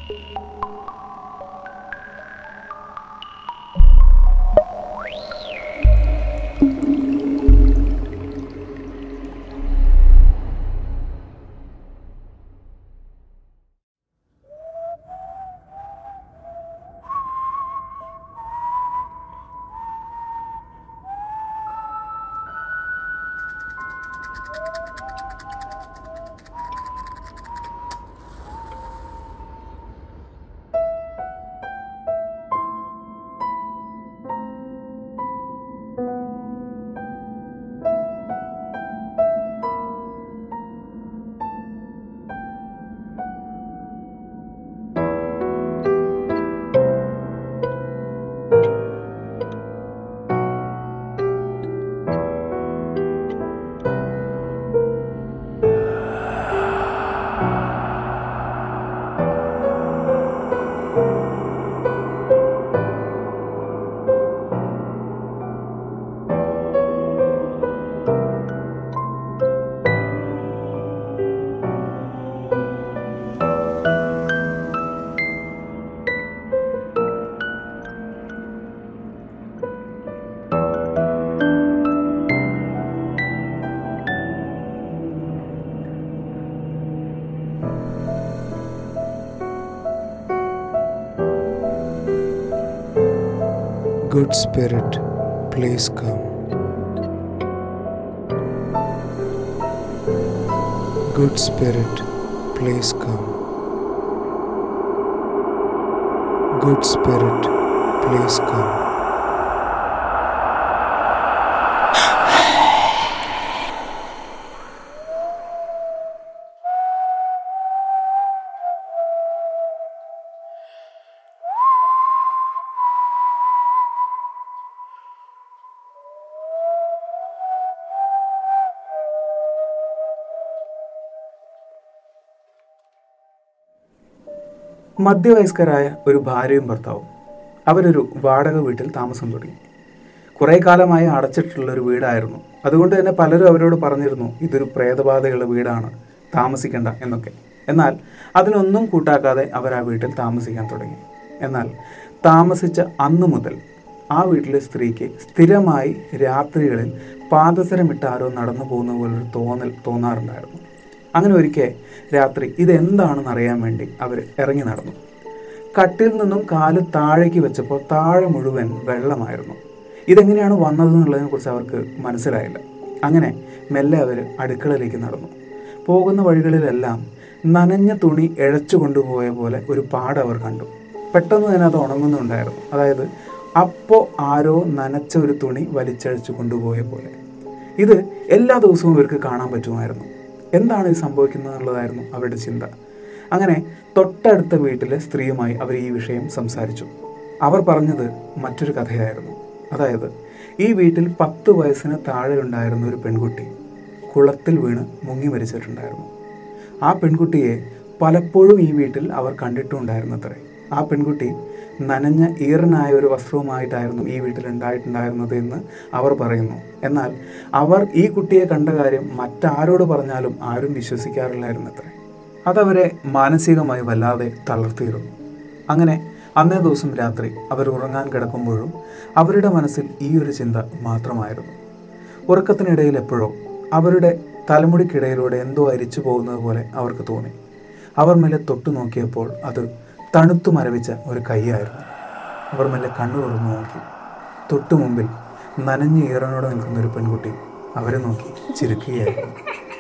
Good Spirit, please come. Good Spirit, please come. Good Spirit, please come. മധ്യവയസ്കരായ ഒരു ഭാര്യയും ഭർത്താവും അവരൊരു വാടക വീട്ടിൽ താമസം തുടങ്ങി കുറേ കാലമായി അടച്ചിട്ടുള്ള ഒരു വീടായിരുന്നു അതുകൊണ്ട് തന്നെ പലരും അവരോട് പറഞ്ഞിരുന്നു ഇതൊരു പ്രേതബാധയുള്ള വീടാണ് താമസിക്കേണ്ട എന്നൊക്കെ എന്നാൽ അതിനൊന്നും കൂട്ടാക്കാതെ അവർ ആ വീട്ടിൽ താമസിക്കാൻ തുടങ്ങി എന്നാൽ താമസിച്ച അന്നു മുതൽ ആ വീട്ടിലെ സ്ത്രീക്ക് സ്ഥിരമായി രാത്രികളിൽ പാദസരമിട്ട് ആരോ നടന്നു പോകുന്ന പോലൊരു തോന്നൽ തോന്നാറുണ്ടായിരുന്നു അങ്ങനെ ഒരിക്കൽ രാത്രി ഇതെന്താണെന്ന് അറിയാൻ വേണ്ടി അവർ ഇറങ്ങി നടന്നു കട്ടിൽ നിന്നും കാല് താഴേക്ക് വെച്ചപ്പോൾ താഴെ മുഴുവൻ വെള്ളമായിരുന്നു ഇതെങ്ങനെയാണ് വന്നതെന്നുള്ളതിനെ കുറിച്ച് അവർക്ക് മനസ്സിലായില്ല അങ്ങനെ മെല്ലെ അവർ അടുക്കളയിലേക്ക് നടന്നു പോകുന്ന വഴികളിലെല്ലാം നനഞ്ഞ തുണി ഇഴച്ചു കൊണ്ടുപോയ പോലെ ഒരു പാട് അവർ കണ്ടു പെട്ടെന്ന് തന്നെ അത് ഉണങ്ങുന്നുണ്ടായിരുന്നു അതായത് അപ്പോൾ ആരോ നനച്ച ഒരു തുണി വലിച്ചഴിച്ചു കൊണ്ടുപോയ പോലെ ഇത് എല്ലാ ദിവസവും ഇവർക്ക് കാണാൻ പറ്റുമായിരുന്നു എന്താണ് ഇത് സംഭവിക്കുന്നത് എന്നുള്ളതായിരുന്നു അവരുടെ ചിന്ത അങ്ങനെ തൊട്ടടുത്ത വീട്ടിലെ സ്ത്രീയുമായി അവർ ഈ വിഷയം സംസാരിച്ചു അവർ പറഞ്ഞത് മറ്റൊരു കഥയായിരുന്നു അതായത് ഈ വീട്ടിൽ പത്ത് വയസ്സിന് താഴെ ഉണ്ടായിരുന്ന ഒരു പെൺകുട്ടി കുളത്തിൽ വീണ് മുങ്ങി മരിച്ചിട്ടുണ്ടായിരുന്നു ആ പെൺകുട്ടിയെ പലപ്പോഴും ഈ വീട്ടിൽ അവർ കണ്ടിട്ടുണ്ടായിരുന്നത്രേ ആ പെൺകുട്ടി നനഞ്ഞ ഈറനായ ഒരു വസ്ത്രവുമായിട്ടായിരുന്നു ഈ വീട്ടിൽ ഉണ്ടായിട്ടുണ്ടായിരുന്നത് എന്ന് അവർ പറയുന്നു എന്നാൽ അവർ ഈ കുട്ടിയെ കണ്ട കാര്യം മറ്റാരോട് പറഞ്ഞാലും ആരും വിശ്വസിക്കാറില്ലായിരുന്നത്രേ അതവരെ മാനസികമായി വല്ലാതെ തളർത്തിയിരുന്നു അങ്ങനെ അന്നേ ദിവസം രാത്രി അവർ ഉറങ്ങാൻ കിടക്കുമ്പോഴും അവരുടെ മനസ്സിൽ ഈ ഒരു ചിന്ത മാത്രമായിരുന്നു ഉറക്കത്തിനിടയിൽ എപ്പോഴോ അവരുടെ തലമുടിക്കിടയിലൂടെ എന്തോ അരിച്ചു പോകുന്നത് പോലെ അവർക്ക് തോന്നി അവർ മെല്ലെ തൊട്ടു നോക്കിയപ്പോൾ അത് തണുത്തു മരവിച്ച ഒരു കൈയായിരുന്നു അവർ മെല്ലെ കണ്ണു തുറന്നു നോക്കി തൊട്ടു മുമ്പിൽ നനഞ്ഞ ഈറനോടെ നിൽക്കുന്ന ഒരു പെൺകുട്ടി അവരെ നോക്കി ചിരിക്കുകയായിരുന്നു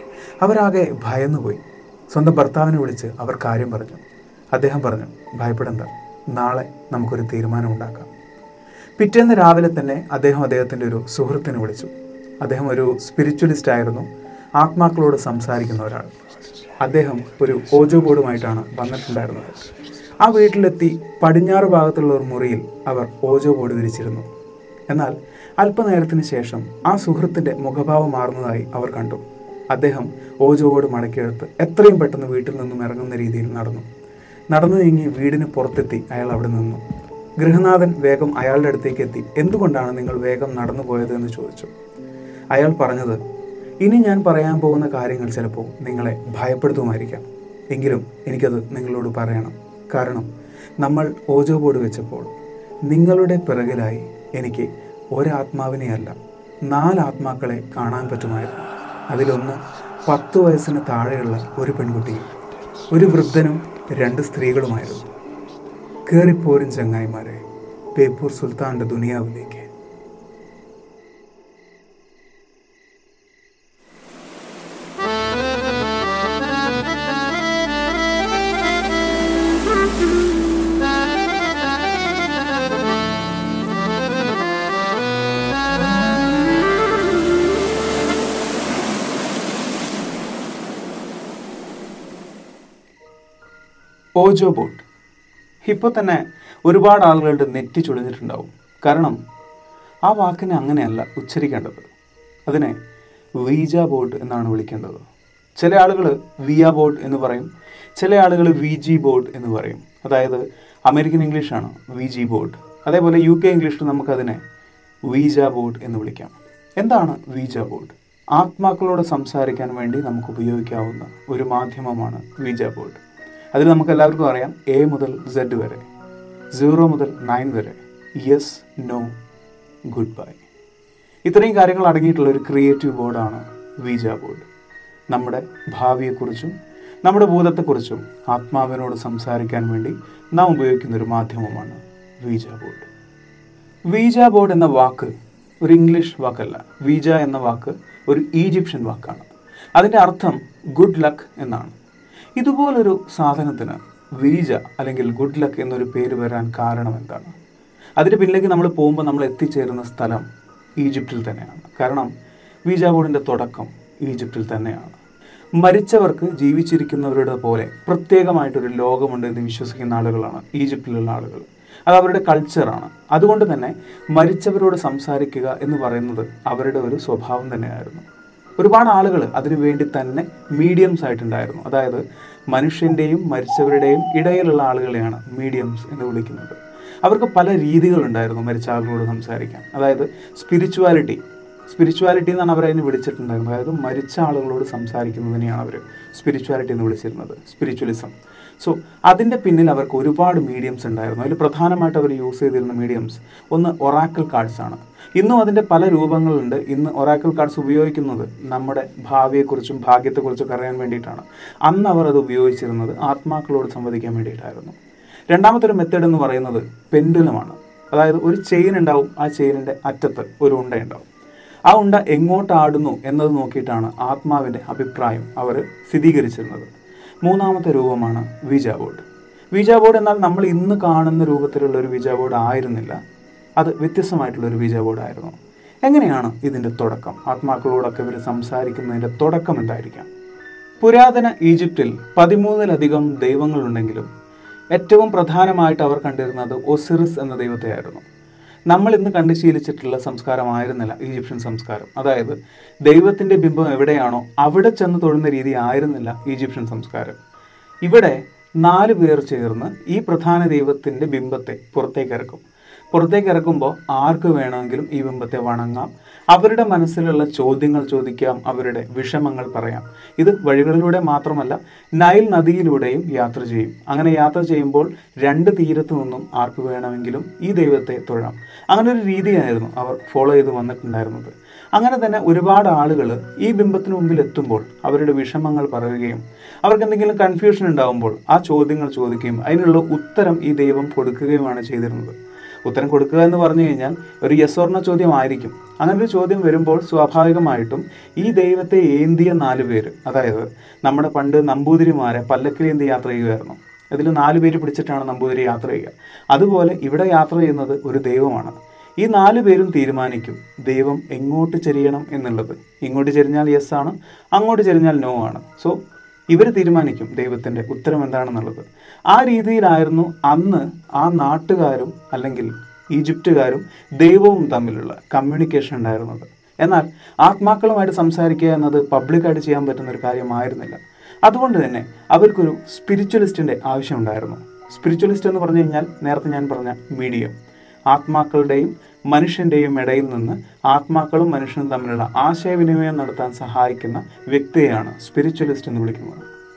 അവരാകെ ഭയന്നുപോയി സ്വന്തം ഭർത്താവിനെ വിളിച്ച് അവർ കാര്യം പറഞ്ഞു അദ്ദേഹം പറഞ്ഞു ഭയപ്പെടണ്ട നാളെ നമുക്കൊരു തീരുമാനം ഉണ്ടാക്കാം പിറ്റേന്ന് രാവിലെ തന്നെ അദ്ദേഹം അദ്ദേഹത്തിൻ്റെ ഒരു സുഹൃത്തിനെ വിളിച്ചു അദ്ദേഹം ഒരു സ്പിരിച്വലിസ്റ്റ് ആയിരുന്നു ആത്മാക്കളോട് സംസാരിക്കുന്ന ഒരാൾ അദ്ദേഹം ഒരു ഓജോ ബോർഡുമായിട്ടാണ് വന്നിട്ടുണ്ടായിരുന്നത് ആ വീട്ടിലെത്തി പടിഞ്ഞാറ് ഭാഗത്തുള്ള ഒരു മുറിയിൽ അവർ ഓജോ ബോർഡ് വിരിച്ചിരുന്നു എന്നാൽ അല്പനേരത്തിന് ശേഷം ആ സുഹൃത്തിൻ്റെ മുഖഭാവം മാറുന്നതായി അവർ കണ്ടു അദ്ദേഹം ഓജോ ബോർഡ് മടക്കിയെടുത്ത് എത്രയും പെട്ടെന്ന് വീട്ടിൽ നിന്നും ഇറങ്ങുന്ന രീതിയിൽ നടന്നു നടന്നു നീങ്ങി വീടിന് പുറത്തെത്തി അയാൾ അവിടെ നിന്നു ഗൃഹനാഥൻ വേഗം അയാളുടെ അടുത്തേക്ക് എത്തി എന്തുകൊണ്ടാണ് നിങ്ങൾ വേഗം നടന്നു പോയത് എന്ന് ചോദിച്ചു അയാൾ പറഞ്ഞത് ഇനി ഞാൻ പറയാൻ പോകുന്ന കാര്യങ്ങൾ ചിലപ്പോൾ നിങ്ങളെ ഭയപ്പെടുത്തുമായിരിക്കാം എങ്കിലും എനിക്കത് നിങ്ങളോട് പറയണം കാരണം നമ്മൾ ഓജോ ബോർഡ് വെച്ചപ്പോൾ നിങ്ങളുടെ പിറകിലായി എനിക്ക് ഒരാത്മാവിനെയല്ല നാല് ആത്മാക്കളെ കാണാൻ പറ്റുമായിരുന്നു അതിലൊന്ന് പത്ത് വയസ്സിന് താഴെയുള്ള ഒരു പെൺകുട്ടിയും ഒരു വൃദ്ധനും രണ്ട് സ്ത്രീകളുമായിരുന്നു കയറിപ്പോരും ചങ്ങായിമാരെ ബേപ്പൂർ സുൽത്താൻ്റെ ദുനിയാവിലേക്ക് ഓജോ ബോട്ട് ഇപ്പോൾ തന്നെ ഒരുപാട് ആളുകളുടെ നെറ്റി ചുളിഞ്ഞിട്ടുണ്ടാവും കാരണം ആ വാക്കിനെ അങ്ങനെയല്ല ഉച്ചരിക്കേണ്ടത് അതിനെ വീജ ബോർഡ് എന്നാണ് വിളിക്കേണ്ടത് ചില ആളുകൾ വിയ ബോർഡ് എന്ന് പറയും ചില ആളുകൾ വി ജി ബോർഡ് എന്ന് പറയും അതായത് അമേരിക്കൻ ഇംഗ്ലീഷാണ് വി ജി ബോർഡ് അതേപോലെ യു കെ ഇംഗ്ലീഷിൽ നമുക്കതിനെ വീജ ബോർഡ് എന്ന് വിളിക്കാം എന്താണ് വീജ ബോർഡ് ആത്മാക്കളോട് സംസാരിക്കാൻ വേണ്ടി നമുക്ക് ഉപയോഗിക്കാവുന്ന ഒരു മാധ്യമമാണ് വീജ ബോർഡ് അതിൽ നമുക്ക് എല്ലാവർക്കും അറിയാം എ മുതൽ സെഡ് വരെ സീറോ മുതൽ നയൻ വരെ യെസ് നോ ഗുഡ് ബൈ ഇത്രയും കാര്യങ്ങൾ അടങ്ങിയിട്ടുള്ള ഒരു ക്രിയേറ്റീവ് ബോർഡാണ് വീജ ബോർഡ് നമ്മുടെ ഭാവിയെക്കുറിച്ചും നമ്മുടെ ഭൂതത്തെക്കുറിച്ചും ആത്മാവിനോട് സംസാരിക്കാൻ വേണ്ടി നാം ഉപയോഗിക്കുന്ന ഒരു മാധ്യമമാണ് വീജ ബോർഡ് വീജ ബോർഡ് എന്ന വാക്ക് ഒരു ഇംഗ്ലീഷ് വാക്കല്ല വീജ എന്ന വാക്ക് ഒരു ഈജിപ്ഷ്യൻ വാക്കാണ് അതിൻ്റെ അർത്ഥം ഗുഡ് ലക്ക് എന്നാണ് ഇതുപോലൊരു സാധനത്തിന് വീജ അല്ലെങ്കിൽ ഗുഡ് ലക്ക് എന്നൊരു പേര് വരാൻ കാരണം എന്താണ് അതിന് പിന്നിലേക്ക് നമ്മൾ പോകുമ്പോൾ നമ്മൾ എത്തിച്ചേരുന്ന സ്ഥലം ഈജിപ്തിൽ തന്നെയാണ് കാരണം വീജ ബോർഡിൻ്റെ തുടക്കം ഈജിപ്തിൽ തന്നെയാണ് മരിച്ചവർക്ക് ജീവിച്ചിരിക്കുന്നവരുടെ പോലെ പ്രത്യേകമായിട്ടൊരു ലോകമുണ്ട് എന്ന് വിശ്വസിക്കുന്ന ആളുകളാണ് ഈജിപ്തിലുള്ള ആളുകൾ അത് അവരുടെ കൾച്ചറാണ് അതുകൊണ്ട് തന്നെ മരിച്ചവരോട് സംസാരിക്കുക എന്ന് പറയുന്നത് അവരുടെ ഒരു സ്വഭാവം തന്നെയായിരുന്നു ഒരുപാട് ആളുകൾ അതിനു വേണ്ടി തന്നെ മീഡിയംസ് ആയിട്ടുണ്ടായിരുന്നു അതായത് മനുഷ്യൻ്റെയും മരിച്ചവരുടെയും ഇടയിലുള്ള ആളുകളെയാണ് മീഡിയംസ് എന്ന് വിളിക്കുന്നത് അവർക്ക് പല രീതികളുണ്ടായിരുന്നു മരിച്ച ആളുകളോട് സംസാരിക്കാൻ അതായത് സ്പിരിച്വാലിറ്റി സ്പിരിച്വാലിറ്റി എന്നാണ് അവർ അതിനെ വിളിച്ചിട്ടുണ്ടായിരുന്നത് അതായത് മരിച്ച ആളുകളോട് സംസാരിക്കുന്നതിനെയാണ് അവർ സ്പിരിച്വാലിറ്റി എന്ന് വിളിച്ചിരുന്നത് സ്പിരിച്വലിസം സോ അതിൻ്റെ പിന്നിൽ അവർക്ക് ഒരുപാട് മീഡിയംസ് ഉണ്ടായിരുന്നു അതിൽ പ്രധാനമായിട്ട് അവർ യൂസ് ചെയ്തിരുന്ന മീഡിയംസ് ഒന്ന് ഒറാക്കിൾ കാർഡ്സ് ആണ് ഇന്നും അതിൻ്റെ പല രൂപങ്ങളുണ്ട് ഇന്ന് ഒറാക്കിൾ കാർഡ്സ് ഉപയോഗിക്കുന്നത് നമ്മുടെ ഭാവിയെക്കുറിച്ചും ഭാഗ്യത്തെക്കുറിച്ചൊക്കെ അറിയാൻ വേണ്ടിയിട്ടാണ് അന്ന് അവർ അത് ഉപയോഗിച്ചിരുന്നത് ആത്മാക്കളോട് സംവദിക്കാൻ വേണ്ടിയിട്ടായിരുന്നു രണ്ടാമത്തെ ഒരു മെത്തേഡ് എന്ന് പറയുന്നത് പെൻഡുലമാണ് അതായത് ഒരു ചെയിൻ ഉണ്ടാവും ആ ചെയിനിൻ്റെ അറ്റത്ത് ഒരു ഉണ്ട ഉണ്ടാവും ആ ഉണ്ട എങ്ങോട്ട് ആടുന്നു എന്നത് നോക്കിയിട്ടാണ് ആത്മാവിൻ്റെ അഭിപ്രായം അവർ സ്ഥിരീകരിച്ചിരുന്നത് മൂന്നാമത്തെ രൂപമാണ് വിജ ബോർഡ് വിജ ബോർഡ് എന്നാൽ നമ്മൾ ഇന്ന് കാണുന്ന രൂപത്തിലുള്ള ഒരു വിജ ബോർഡ് ആയിരുന്നില്ല അത് വ്യത്യസ്തമായിട്ടുള്ള ഒരു വിജ ബോർഡ് ആയിരുന്നു എങ്ങനെയാണ് ഇതിൻ്റെ തുടക്കം ആത്മാക്കളോടൊക്കെ ഇവർ സംസാരിക്കുന്നതിൻ്റെ തുടക്കം എന്തായിരിക്കാം പുരാതന ഈജിപ്തിൽ പതിമൂന്നിലധികം ദൈവങ്ങളുണ്ടെങ്കിലും ഏറ്റവും പ്രധാനമായിട്ട് അവർ കണ്ടിരുന്നത് ഒസിറിസ് എന്ന ദൈവത്തെയായിരുന്നു നമ്മൾ ഇന്ന് കണ്ടു ശീലിച്ചിട്ടുള്ള സംസ്കാരമായിരുന്നില്ല ഈജിപ്ഷ്യൻ സംസ്കാരം അതായത് ദൈവത്തിൻ്റെ ബിംബം എവിടെയാണോ അവിടെ ചെന്ന് തൊഴുന്ന രീതി ആയിരുന്നില്ല ഈജിപ്ഷ്യൻ സംസ്കാരം ഇവിടെ നാല് പേർ ചേർന്ന് ഈ പ്രധാന ദൈവത്തിൻ്റെ ബിംബത്തെ പുറത്തേക്ക് ഇറക്കും പുറത്തേക്ക് ഇറക്കുമ്പോൾ ആർക്ക് വേണമെങ്കിലും ഈ ബിംബത്തെ വണങ്ങാം അവരുടെ മനസ്സിലുള്ള ചോദ്യങ്ങൾ ചോദിക്കാം അവരുടെ വിഷമങ്ങൾ പറയാം ഇത് വഴികളിലൂടെ മാത്രമല്ല നൈൽ നദിയിലൂടെയും യാത്ര ചെയ്യും അങ്ങനെ യാത്ര ചെയ്യുമ്പോൾ രണ്ട് തീരത്തു നിന്നും ആർക്ക് വേണമെങ്കിലും ഈ ദൈവത്തെ തൊഴാം അങ്ങനെ ഒരു രീതിയായിരുന്നു അവർ ഫോളോ ചെയ്ത് വന്നിട്ടുണ്ടായിരുന്നത് അങ്ങനെ തന്നെ ഒരുപാട് ആളുകൾ ഈ ബിംബത്തിന് മുമ്പിൽ എത്തുമ്പോൾ അവരുടെ വിഷമങ്ങൾ പറയുകയും അവർക്ക് എന്തെങ്കിലും കൺഫ്യൂഷൻ ഉണ്ടാകുമ്പോൾ ആ ചോദ്യങ്ങൾ ചോദിക്കുകയും അതിനുള്ള ഉത്തരം ഈ ദൈവം കൊടുക്കുകയുമാണ് ചെയ്തിരുന്നത് ഉത്തരം കൊടുക്കുക എന്ന് പറഞ്ഞു കഴിഞ്ഞാൽ ഒരു യസോർണ ചോദ്യമായിരിക്കും അങ്ങനെ ഒരു ചോദ്യം വരുമ്പോൾ സ്വാഭാവികമായിട്ടും ഈ ദൈവത്തെ ഏന്തിയ നാല് പേര് അതായത് നമ്മുടെ പണ്ട് നമ്പൂതിരിമാരെ പല്ലക്കിലേന്തി യാത്ര ചെയ്യുമായിരുന്നു ഇതിൽ നാല് പേര് പിടിച്ചിട്ടാണ് നമ്പൂതിരി യാത്ര ചെയ്യുക അതുപോലെ ഇവിടെ യാത്ര ചെയ്യുന്നത് ഒരു ദൈവമാണ് ഈ നാല് പേരും തീരുമാനിക്കും ദൈവം എങ്ങോട്ട് ചെരിയണം എന്നുള്ളത് ഇങ്ങോട്ട് ചെരിഞ്ഞാൽ യെസ് ആണ് അങ്ങോട്ട് ചെരിഞ്ഞാൽ നോ ആണ് സോ ഇവർ തീരുമാനിക്കും ദൈവത്തിൻ്റെ ഉത്തരം എന്താണെന്നുള്ളത് ആ രീതിയിലായിരുന്നു അന്ന് ആ നാട്ടുകാരും അല്ലെങ്കിൽ ഈജിപ്തുകാരും ദൈവവും തമ്മിലുള്ള കമ്മ്യൂണിക്കേഷൻ ഉണ്ടായിരുന്നത് എന്നാൽ ആത്മാക്കളുമായിട്ട് സംസാരിക്കുക എന്നത് പബ്ലിക്കായിട്ട് ചെയ്യാൻ പറ്റുന്ന ഒരു കാര്യമായിരുന്നില്ല അതുകൊണ്ട് തന്നെ അവർക്കൊരു സ്പിരിച്വലിസ്റ്റിൻ്റെ ആവശ്യമുണ്ടായിരുന്നു സ്പിരിച്വലിസ്റ്റ് എന്ന് പറഞ്ഞു കഴിഞ്ഞാൽ നേരത്തെ ഞാൻ പറഞ്ഞ മീഡിയം ആത്മാക്കളുടെയും മനുഷ്യൻ്റെയും ഇടയിൽ നിന്ന് ആത്മാക്കളും മനുഷ്യനും തമ്മിലുള്ള ആശയവിനിമയം നടത്താൻ സഹായിക്കുന്ന വ്യക്തിയെയാണ് സ്പിരിച്വലിസ്റ്റ് എന്ന് വിളിക്കുന്നത്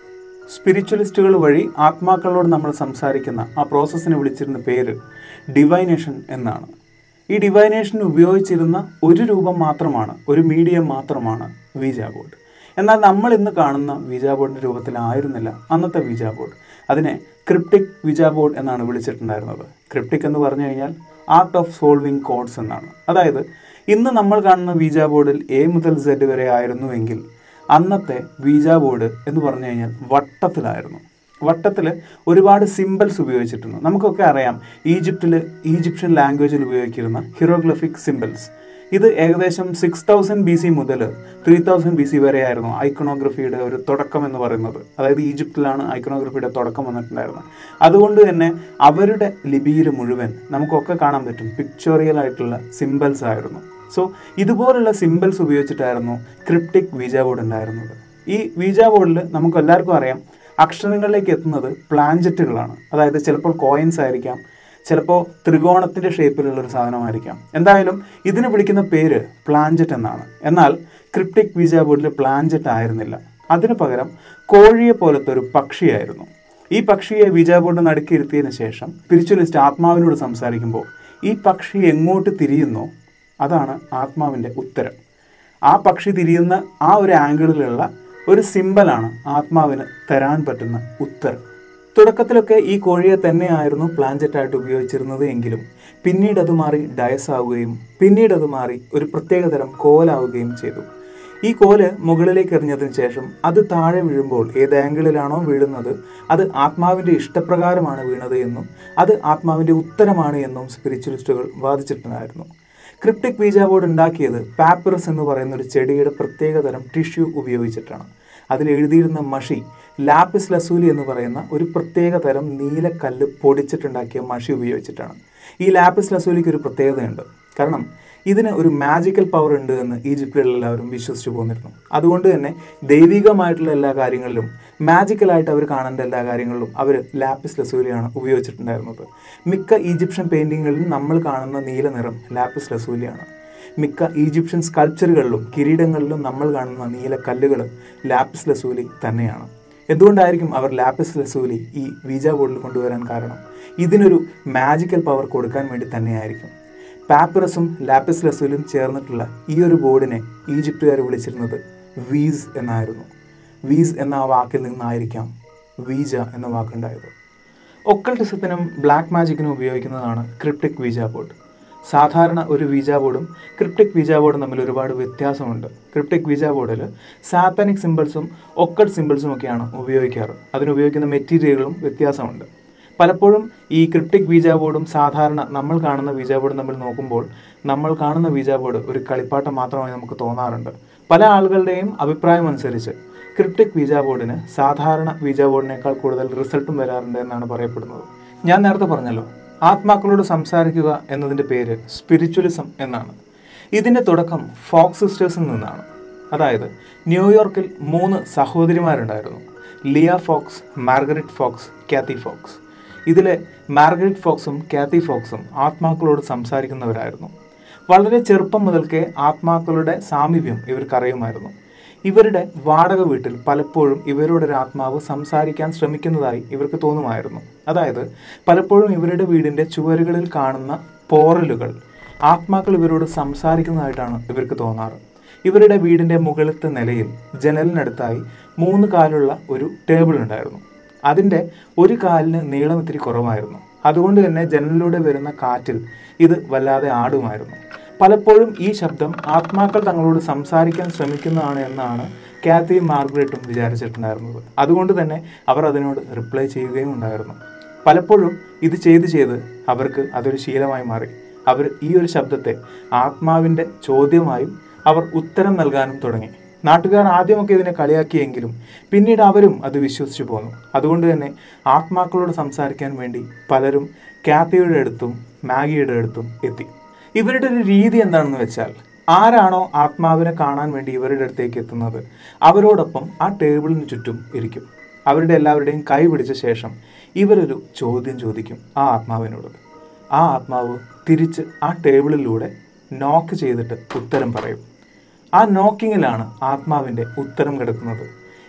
സ്പിരിച്വലിസ്റ്റുകൾ വഴി ആത്മാക്കളോട് നമ്മൾ സംസാരിക്കുന്ന ആ പ്രോസസ്സിനെ വിളിച്ചിരുന്ന പേര് ഡിവൈനേഷൻ എന്നാണ് ഈ ഡിവൈനേഷൻ ഉപയോഗിച്ചിരുന്ന ഒരു രൂപം മാത്രമാണ് ഒരു മീഡിയം മാത്രമാണ് വീജ ബോർഡ് എന്നാൽ നമ്മൾ ഇന്ന് കാണുന്ന വീജ ബോർഡിൻ്റെ രൂപത്തിലായിരുന്നില്ല അന്നത്തെ വീജ ബോർഡ് അതിനെ ക്രിപ്റ്റിക് വിജ ബോർഡ് എന്നാണ് വിളിച്ചിട്ടുണ്ടായിരുന്നത് ക്രിപ്റ്റിക് എന്ന് പറഞ്ഞു കഴിഞ്ഞാൽ ആർട്ട് ഓഫ് സോൾവിങ് കോഡ്സ് എന്നാണ് അതായത് ഇന്ന് നമ്മൾ കാണുന്ന വീജ ബോർഡിൽ എ മുതൽ സെഡ് വരെ ആയിരുന്നുവെങ്കിൽ അന്നത്തെ വീജ ബോർഡ് എന്ന് പറഞ്ഞു കഴിഞ്ഞാൽ വട്ടത്തിലായിരുന്നു വട്ടത്തിൽ ഒരുപാട് സിമ്പിൾസ് ഉപയോഗിച്ചിട്ടുണ്ട് നമുക്കൊക്കെ അറിയാം ഈജിപ്തിൽ ഈജിപ്ഷ്യൻ ലാംഗ്വേജിൽ ഉപയോഗിക്കുന്ന ഹിറോഗ്ലഫിക് സിമ്പിൾസ് ഇത് ഏകദേശം സിക്സ് തൗസൻഡ് ബി സി മുതൽ ത്രീ തൗസൻഡ് ബി സി വരെയായിരുന്നു ഐക്കണോഗ്രഫിയുടെ ഒരു തുടക്കം എന്ന് പറയുന്നത് അതായത് ഈജിപ്തിലാണ് ഐക്കണോഗ്രഫിയുടെ തുടക്കം വന്നിട്ടുണ്ടായിരുന്നത് അതുകൊണ്ട് തന്നെ അവരുടെ ലിപിയിൽ മുഴുവൻ നമുക്കൊക്കെ കാണാൻ പറ്റും പിക്ചോറിയൽ ആയിട്ടുള്ള സിമ്പിൾസ് ആയിരുന്നു സോ ഇതുപോലുള്ള സിമ്പിൾസ് ഉപയോഗിച്ചിട്ടായിരുന്നു ക്രിപ്റ്റിക് വീജ ബോർഡ് ഉണ്ടായിരുന്നത് ഈ വീജ ബോർഡിൽ നമുക്ക് എല്ലാവർക്കും അറിയാം അക്ഷരങ്ങളിലേക്ക് എത്തുന്നത് പ്ലാഞ്ചറ്റുകളാണ് അതായത് ചിലപ്പോൾ കോയിൻസ് ആയിരിക്കാം ചിലപ്പോൾ ത്രികോണത്തിൻ്റെ ഷേപ്പിലുള്ള ഒരു സാധനമായിരിക്കാം എന്തായാലും ഇതിന് വിളിക്കുന്ന പേര് പ്ലാഞ്ചറ്റ് എന്നാണ് എന്നാൽ ക്രിപ്റ്റിക് വീജ ബോർഡിൽ പ്ലാഞ്ചറ്റ് ആയിരുന്നില്ല അതിനു പകരം കോഴിയെ പോലത്തെ ഒരു പക്ഷിയായിരുന്നു ഈ പക്ഷിയെ വീജ ബോർഡ് നടുക്കിയിരുത്തിയതിന് ശേഷം സ്പിരിച്വലിസ്റ്റ് ആത്മാവിനോട് സംസാരിക്കുമ്പോൾ ഈ പക്ഷി എങ്ങോട്ട് തിരിയുന്നോ അതാണ് ആത്മാവിൻ്റെ ഉത്തരം ആ പക്ഷി തിരിയുന്ന ആ ഒരു ആംഗിളിലുള്ള ഒരു സിമ്പലാണ് ആത്മാവിന് തരാൻ പറ്റുന്ന ഉത്തരം തുടക്കത്തിലൊക്കെ ഈ കോഴിയെ തന്നെയായിരുന്നു പ്ലാഞ്ചറ്റായിട്ട് ഉപയോഗിച്ചിരുന്നത് എങ്കിലും പിന്നീട് അത് മാറി ഡയസ് ആവുകയും പിന്നീട് അത് മാറി ഒരു പ്രത്യേകതരം കോലാവുകയും ചെയ്തു ഈ കോല് മുകളിലേക്ക് എറിഞ്ഞതിന് ശേഷം അത് താഴെ വീഴുമ്പോൾ ഏത് ആംഗിളിലാണോ വീഴുന്നത് അത് ആത്മാവിൻ്റെ ഇഷ്ടപ്രകാരമാണ് വീണത് എന്നും അത് ആത്മാവിൻ്റെ ഉത്തരമാണ് എന്നും സ്പിരിച്വലിസ്റ്റുകൾ വാദിച്ചിട്ടുണ്ടായിരുന്നു ക്രിപ്റ്റിക് വീജ ബോർഡ് ഉണ്ടാക്കിയത് പാപ്പിറസ് എന്ന് പറയുന്ന ഒരു ചെടിയുടെ പ്രത്യേകതരം ടിഷ്യൂ ഉപയോഗിച്ചിട്ടാണ് അതിൽ എഴുതിയിരുന്ന മഷി ലാപ്പിസ് ലസൂലി എന്ന് പറയുന്ന ഒരു പ്രത്യേക തരം നീലക്കല്ല് പൊടിച്ചിട്ടുണ്ടാക്കിയ മഷി ഉപയോഗിച്ചിട്ടാണ് ഈ ലാപ്പിസ് ലസൂലിക്ക് ഒരു പ്രത്യേകതയുണ്ട് കാരണം ഇതിന് ഒരു മാജിക്കൽ പവർ ഉണ്ട് എന്ന് ഈജിപ്തിലെല്ലാവരും വിശ്വസിച്ചു പോന്നിരുന്നു അതുകൊണ്ട് തന്നെ ദൈവികമായിട്ടുള്ള എല്ലാ കാര്യങ്ങളിലും മാജിക്കലായിട്ട് അവർ കാണേണ്ട എല്ലാ കാര്യങ്ങളിലും അവർ ലാപ്പിസ് ലസൂലിയാണ് ഉപയോഗിച്ചിട്ടുണ്ടായിരുന്നത് മിക്ക ഈജിപ്ഷ്യൻ പെയിൻറ്റിങ്ങുകളിലും നമ്മൾ കാണുന്ന നീല നിറം ലാപ്പിസ് ലസൂലിയാണ് മിക്ക ഈജിപ്ഷ്യൻ സ്കൾപ്ചറുകളിലും കിരീടങ്ങളിലും നമ്മൾ കാണുന്ന നീല കല്ലുകൾ ലാപ്പിസ് ലസൂലി തന്നെയാണ് എന്തുകൊണ്ടായിരിക്കും അവർ ലാപ്പിസ് ലസൂലി ഈ വീജ ബോർഡിൽ കൊണ്ടുവരാൻ കാരണം ഇതിനൊരു മാജിക്കൽ പവർ കൊടുക്കാൻ വേണ്ടി തന്നെയായിരിക്കും പാപ്പിറസും ലാപ്പിസ് ലസൂലും ചേർന്നിട്ടുള്ള ഈ ഒരു ബോർഡിനെ ഈജിപ്തുകാർ വിളിച്ചിരുന്നത് വീസ് എന്നായിരുന്നു വീസ് എന്ന ആ വാക്കിൽ നിന്നായിരിക്കാം വീജ എന്ന വാക്കുണ്ടായത് ഒക്കൾട്ടിസത്തിനും ബ്ലാക്ക് മാജിക്കിനും ഉപയോഗിക്കുന്നതാണ് ക്രിപ്റ്റിക് വീജ ബോർഡ് സാധാരണ ഒരു വീജ ബോർഡും ക്രിപ്റ്റിക് വീജ ബോർഡും തമ്മിൽ ഒരുപാട് വ്യത്യാസമുണ്ട് ക്രിപ്റ്റിക് വീജ ബോർഡിൽ സാത്തനിക് സിമ്പിൾസും ഒക്കൾട്ട് സിമ്പിൾസും ഒക്കെയാണ് ഉപയോഗിക്കാറ് അതിനുപയോഗിക്കുന്ന മെറ്റീരിയലുകളും വ്യത്യാസമുണ്ട് പലപ്പോഴും ഈ ക്രിപ്റ്റിക് വീജ ബോർഡും സാധാരണ നമ്മൾ കാണുന്ന വീജ ബോർഡും തമ്മിൽ നോക്കുമ്പോൾ നമ്മൾ കാണുന്ന വീജ ബോർഡ് ഒരു കളിപ്പാട്ടം മാത്രമായി നമുക്ക് തോന്നാറുണ്ട് പല ആളുകളുടെയും അഭിപ്രായം അനുസരിച്ച് ക്രിപ്റ്റിക് വീജ ബോർഡിന് സാധാരണ വീജ ബോർഡിനേക്കാൾ കൂടുതൽ റിസൾട്ടും വരാറുണ്ട് എന്നാണ് പറയപ്പെടുന്നത് ഞാൻ നേരത്തെ പറഞ്ഞല്ലോ ആത്മാക്കളോട് സംസാരിക്കുക എന്നതിൻ്റെ പേര് സ്പിരിച്വലിസം എന്നാണ് ഇതിൻ്റെ തുടക്കം ഫോക്സ് സിസ്റ്റേഴ്സിൽ നിന്നാണ് അതായത് ന്യൂയോർക്കിൽ മൂന്ന് സഹോദരിമാരുണ്ടായിരുന്നു Leah Fox Margaret Fox Kathy Fox ഇതിലെ മാർഗരറ്റ് ഫോക്സും കാത്തി ഫോക്സും ആത്മാക്കളോട് സംസാരിക്കുന്നവരായിരുന്നു വളരെ ചെറുപ്പം മുതൽക്കേ ആത്മാക്കളുടെ സാമീപ്യം ഇവർക്കറിയുമായിരുന്നു ഇവരുടെ വാടക വീട്ടിൽ പലപ്പോഴും ഇവരുടെ ഒരു ആത്മാവ് സംസാരിക്കാൻ ശ്രമിക്കുന്നതായി ഇവർക്ക് തോന്നുമായിരുന്നു അതായത് പലപ്പോഴും ഇവരുടെ വീടിൻ്റെ ചുവരുകളിൽ കാണുന്ന പോറലുകൾ ആത്മാക്കൾ ഇവരോട് സംസാരിക്കുന്നതായിട്ടാണ് ഇവർക്ക് തോന്നാറ് ഇവരുടെ വീടിൻ്റെ മുകളിലത്തെ നിലയിൽ ജനലിനടുത്തായി മൂന്ന് കാലുള്ള ഒരു ടേബിൾ ഉണ്ടായിരുന്നു അതിൻ്റെ ഒരു കാലിന് നീളം ഇത്തിരി കുറവായിരുന്നു അതുകൊണ്ട് തന്നെ ജനലിലൂടെ വരുന്ന കാറ്റിൽ ഇത് വല്ലാതെ ആടുമായിരുന്നു പലപ്പോഴും ഈ ശബ്ദം ആത്മാക്കൾ തങ്ങളോട് സംസാരിക്കാൻ ശ്രമിക്കുന്നതാണ് എന്നാണ് കാത്തിയും മാർഗ്രറ്റും വിചാരിച്ചിട്ടുണ്ടായിരുന്നത് അതുകൊണ്ട് തന്നെ അവർ അതിനോട് റിപ്ലൈ ചെയ്യുകയും ഉണ്ടായിരുന്നു പലപ്പോഴും ഇത് ചെയ്ത് ചെയ്ത് അവർക്ക് അതൊരു ശീലമായി മാറി അവർ ഈ ഒരു ശബ്ദത്തെ ആത്മാവിൻ്റെ ചോദ്യമായും അവർ ഉത്തരം നൽകാനും തുടങ്ങി നാട്ടുകാർ ആദ്യമൊക്കെ ഇതിനെ കളിയാക്കിയെങ്കിലും പിന്നീട് അവരും അത് വിശ്വസിച്ചു പോന്നു അതുകൊണ്ട് തന്നെ ആത്മാക്കളോട് സംസാരിക്കാൻ വേണ്ടി പലരും കാത്തിയുടെ അടുത്തും മാഗിയുടെ അടുത്തും എത്തി ഇവരുടെ ഒരു രീതി എന്താണെന്ന് വെച്ചാൽ ആരാണോ ആത്മാവിനെ കാണാൻ വേണ്ടി ഇവരുടെ അടുത്തേക്ക് എത്തുന്നത് അവരോടൊപ്പം ആ ടേബിളിന് ചുറ്റും ഇരിക്കും അവരുടെ എല്ലാവരുടെയും കൈ പിടിച്ച ശേഷം ഇവരൊരു ചോദ്യം ചോദിക്കും ആ ആത്മാവിനോട് ആ ആത്മാവ് തിരിച്ച് ആ ടേബിളിലൂടെ നോക്ക് ചെയ്തിട്ട് ഉത്തരം പറയും ആ നോക്കിങ്ങിലാണ് ആത്മാവിൻ്റെ ഉത്തരം കിടക്കുന്നത്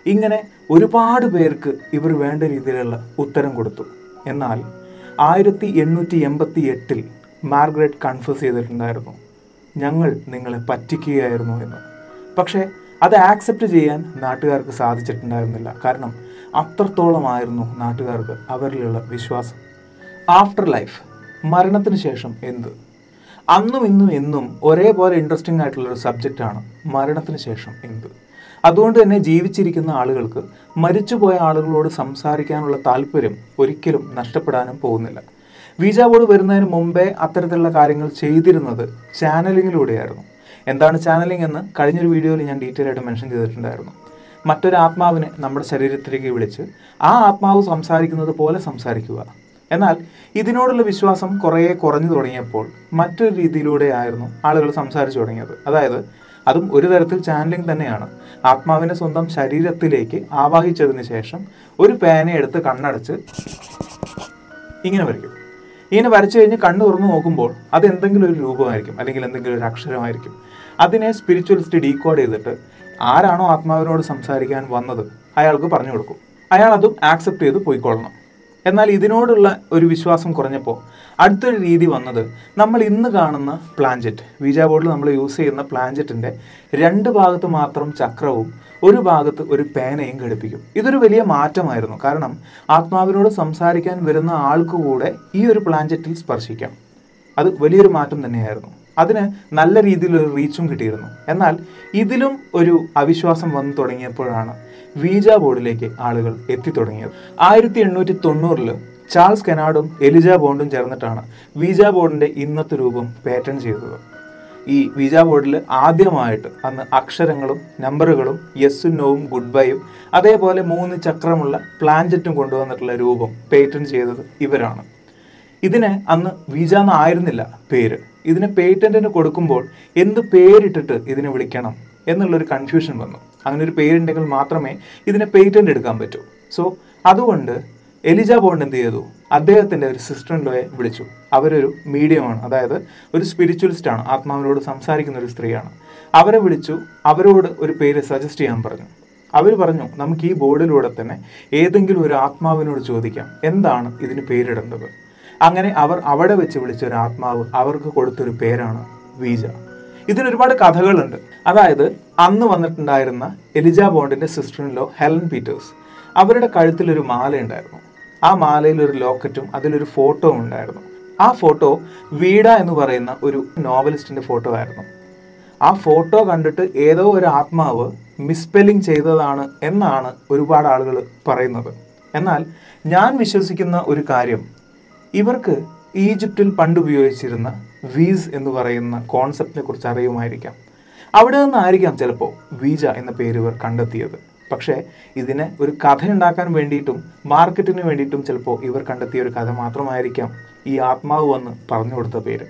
ഇങ്ങനെ ഒരുപാട് പേർക്ക് ഇവർ വേണ്ട രീതിയിലുള്ള ഉത്തരം കൊടുത്തു എന്നാൽ ആയിരത്തി എണ്ണൂറ്റി എൺപത്തി എട്ടിൽ മാർഗ്രറ്റ് കൺഫ്യൂസ് ചെയ്തിട്ടുണ്ടായിരുന്നു ഞങ്ങൾ നിങ്ങളെ പറ്റിക്കുകയായിരുന്നു എന്ന് പക്ഷേ അത് ആക്സെപ്റ്റ് ചെയ്യാൻ നാട്ടുകാർക്ക് സാധിച്ചിട്ടുണ്ടായിരുന്നില്ല കാരണം അത്രത്തോളമായിരുന്നു നാട്ടുകാർക്ക് അവരിലുള്ള വിശ്വാസം ആഫ്റ്റർ ലൈഫ് മരണത്തിന് ശേഷം എന്ത് അന്നും ഇന്നും എന്നും ഒരേപോലെ ഇൻട്രസ്റ്റിംഗ് ആയിട്ടുള്ളൊരു സബ്ജക്റ്റാണ് മരണത്തിന് ശേഷം എന്ത് അതുകൊണ്ട് തന്നെ ജീവിച്ചിരിക്കുന്ന ആളുകൾക്ക് മരിച്ചുപോയ ആളുകളോട് സംസാരിക്കാനുള്ള താല്പര്യം ഒരിക്കലും നഷ്ടപ്പെടാനും പോകുന്നില്ല വീജ ബോർഡ് വരുന്നതിന് മുമ്പേ അത്തരത്തിലുള്ള കാര്യങ്ങൾ ചെയ്തിരുന്നത് ചാനലിങ്ങിലൂടെയായിരുന്നു എന്താണ് ചാനലിംഗ് എന്ന് കഴിഞ്ഞൊരു വീഡിയോയിൽ ഞാൻ ഡീറ്റെയിൽ ആയിട്ട് മെൻഷൻ ചെയ്തിട്ടുണ്ടായിരുന്നു മറ്റൊരു ആത്മാവിനെ നമ്മുടെ ശരീരത്തിലേക്ക് വിളിച്ച് ആ ആത്മാവ് സംസാരിക്കുന്നത് പോലെ സംസാരിക്കുക എന്നാൽ ഇതിനോടുള്ള വിശ്വാസം കുറേ കുറഞ്ഞു തുടങ്ങിയപ്പോൾ മറ്റൊരു രീതിയിലൂടെയായിരുന്നു ആളുകൾ സംസാരിച്ചു തുടങ്ങിയത് അതായത് അതും ഒരു തരത്തിൽ ചാനലിംഗ് തന്നെയാണ് ആത്മാവിനെ സ്വന്തം ശരീരത്തിലേക്ക് ആവാഹിച്ചതിന് ശേഷം ഒരു പേനയെടുത്ത് കണ്ണടച്ച് ഇങ്ങനെ വരയ്ക്കും ഇങ്ങനെ വരച്ചു കഴിഞ്ഞ് കണ്ണ് തുറന്ന് നോക്കുമ്പോൾ അത് എന്തെങ്കിലും ഒരു രൂപമായിരിക്കും അല്ലെങ്കിൽ എന്തെങ്കിലും ഒരു അക്ഷരമായിരിക്കും അതിനെ സ്പിരിച്വലിസ്റ്റ് ഡീകോഡ് ചെയ്തിട്ട് ആരാണോ ആത്മാവിനോട് സംസാരിക്കാൻ വന്നത് അയാൾക്ക് പറഞ്ഞു കൊടുക്കും അയാൾ അതും ആക്സെപ്റ്റ് ചെയ്ത് പോയിക്കൊള്ളണം എന്നാൽ ഇതിനോടുള്ള ഒരു വിശ്വാസം കുറഞ്ഞപ്പോൾ അടുത്തൊരു രീതി വന്നത് നമ്മൾ ഇന്ന് കാണുന്ന പ്ലാഞ്ചറ്റ് വീജ ബോർഡിൽ നമ്മൾ യൂസ് ചെയ്യുന്ന പ്ലാഞ്ചറ്റിൻ്റെ രണ്ട് ഭാഗത്ത് മാത്രം ചക്രവും ഒരു ഭാഗത്ത് ഒരു പേനയും ഘടിപ്പിക്കും ഇതൊരു വലിയ മാറ്റമായിരുന്നു കാരണം ആത്മാവിനോട് സംസാരിക്കാൻ വരുന്ന ആൾക്ക് കൂടെ ഈ ഒരു പ്ലാഞ്ചറ്റിൽ സ്പർശിക്കാം അത് വലിയൊരു മാറ്റം തന്നെയായിരുന്നു അതിന് നല്ല രീതിയിലൊരു റീച്ചും കിട്ടിയിരുന്നു എന്നാൽ ഇതിലും ഒരു അവിശ്വാസം വന്നു തുടങ്ങിയപ്പോഴാണ് വീജ ബോർഡിലേക്ക് ആളുകൾ എത്തിത്തുടങ്ങിയത് ആയിരത്തി എണ്ണൂറ്റി തൊണ്ണൂറില് ചാൾസ് കെനാഡും എലിജ ബോണ്ടും ചേർന്നിട്ടാണ് വീജ ബോർഡിന്റെ ഇന്നത്തെ രൂപം പാറ്റേൺ ചെയ്തത് ഈ വീജ ബോർഡിൽ ആദ്യമായിട്ട് അന്ന് അക്ഷരങ്ങളും നമ്പറുകളും യെസ്സും നോവും ഗുഡ് ബൈയും അതേപോലെ മൂന്ന് ചക്രമുള്ള പ്ലാഞ്ചറ്റും കൊണ്ടുവന്നിട്ടുള്ള രൂപം പേറ്റന്റ് ചെയ്തത് ഇവരാണ് ഇതിന് അന്ന് വീജ എന്നായിരുന്നില്ല പേര് ഇതിന് പേറ്റന്റിന് കൊടുക്കുമ്പോൾ എന്ത് പേരിട്ടിട്ട് ഇതിനെ വിളിക്കണം എന്നുള്ളൊരു കൺഫ്യൂഷൻ വന്നു അങ്ങനെ ഒരു പേരുണ്ടെങ്കിൽ മാത്രമേ ഇതിനെ പേറ്റന്റ് എടുക്കാൻ പറ്റൂ സോ അതുകൊണ്ട് എലിജ ബോണ്ട് എന്ത് ചെയ്തു അദ്ദേഹത്തിൻ്റെ ഒരു സിസ്റ്റർ ലോയെ വിളിച്ചു അവരൊരു മീഡിയമാണ് അതായത് ഒരു സ്പിരിച്വലിസ്റ്റ് ആണ് ആത്മാവിനോട് സംസാരിക്കുന്ന ഒരു സ്ത്രീയാണ് അവരെ വിളിച്ചു അവരോട് ഒരു പേര് സജസ്റ്റ് ചെയ്യാൻ പറഞ്ഞു അവർ പറഞ്ഞു നമുക്ക് ഈ ബോർഡിലൂടെ തന്നെ ഏതെങ്കിലും ഒരു ആത്മാവിനോട് ചോദിക്കാം എന്താണ് ഇതിന് പേരിടേണ്ടത് അങ്ങനെ അവർ അവിടെ വെച്ച് വിളിച്ച ഒരു ആത്മാവ് അവർക്ക് കൊടുത്തൊരു പേരാണ് വീജ ഇതിന് ഒരുപാട് കഥകളുണ്ട് അതായത് അന്ന് വന്നിട്ടുണ്ടായിരുന്ന എലിജ ബോണ്ടിന്റെ സിസ്റ്ററിനിലോ ഹെലൻ പീറ്റേഴ്സ് അവരുടെ കഴുത്തിലൊരു മാല ഉണ്ടായിരുന്നു ആ മാലയിൽ ഒരു ലോക്കറ്റും അതിലൊരു ഫോട്ടോ ഉണ്ടായിരുന്നു ആ ഫോട്ടോ വീട എന്ന് പറയുന്ന ഒരു നോവലിസ്റ്റിന്റെ ഫോട്ടോ ആയിരുന്നു ആ ഫോട്ടോ കണ്ടിട്ട് ഏതോ ഒരു ആത്മാവ് മിസ്പെല്ലിംഗ് ചെയ്തതാണ് എന്നാണ് ഒരുപാട് ആളുകൾ പറയുന്നത് എന്നാൽ ഞാൻ വിശ്വസിക്കുന്ന ഒരു കാര്യം ഇവർക്ക് ഈജിപ്തിൽ പണ്ട് ഉപയോഗിച്ചിരുന്ന വീസ് എന്ന് പറയുന്ന കോൺസെപ്റ്റിനെ കുറിച്ച് അറിയുമായിരിക്കാം അവിടെ നിന്നായിരിക്കാം ചിലപ്പോൾ വീജ എന്ന പേര് ഇവർ കണ്ടെത്തിയത് പക്ഷേ ഇതിനെ ഒരു കഥ ഉണ്ടാക്കാൻ വേണ്ടിയിട്ടും മാർക്കറ്റിന് വേണ്ടിയിട്ടും ചിലപ്പോൾ ഇവർ കണ്ടെത്തിയ ഒരു കഥ മാത്രമായിരിക്കാം ഈ ആത്മാവ് വന്ന് പറഞ്ഞു കൊടുത്ത പേര്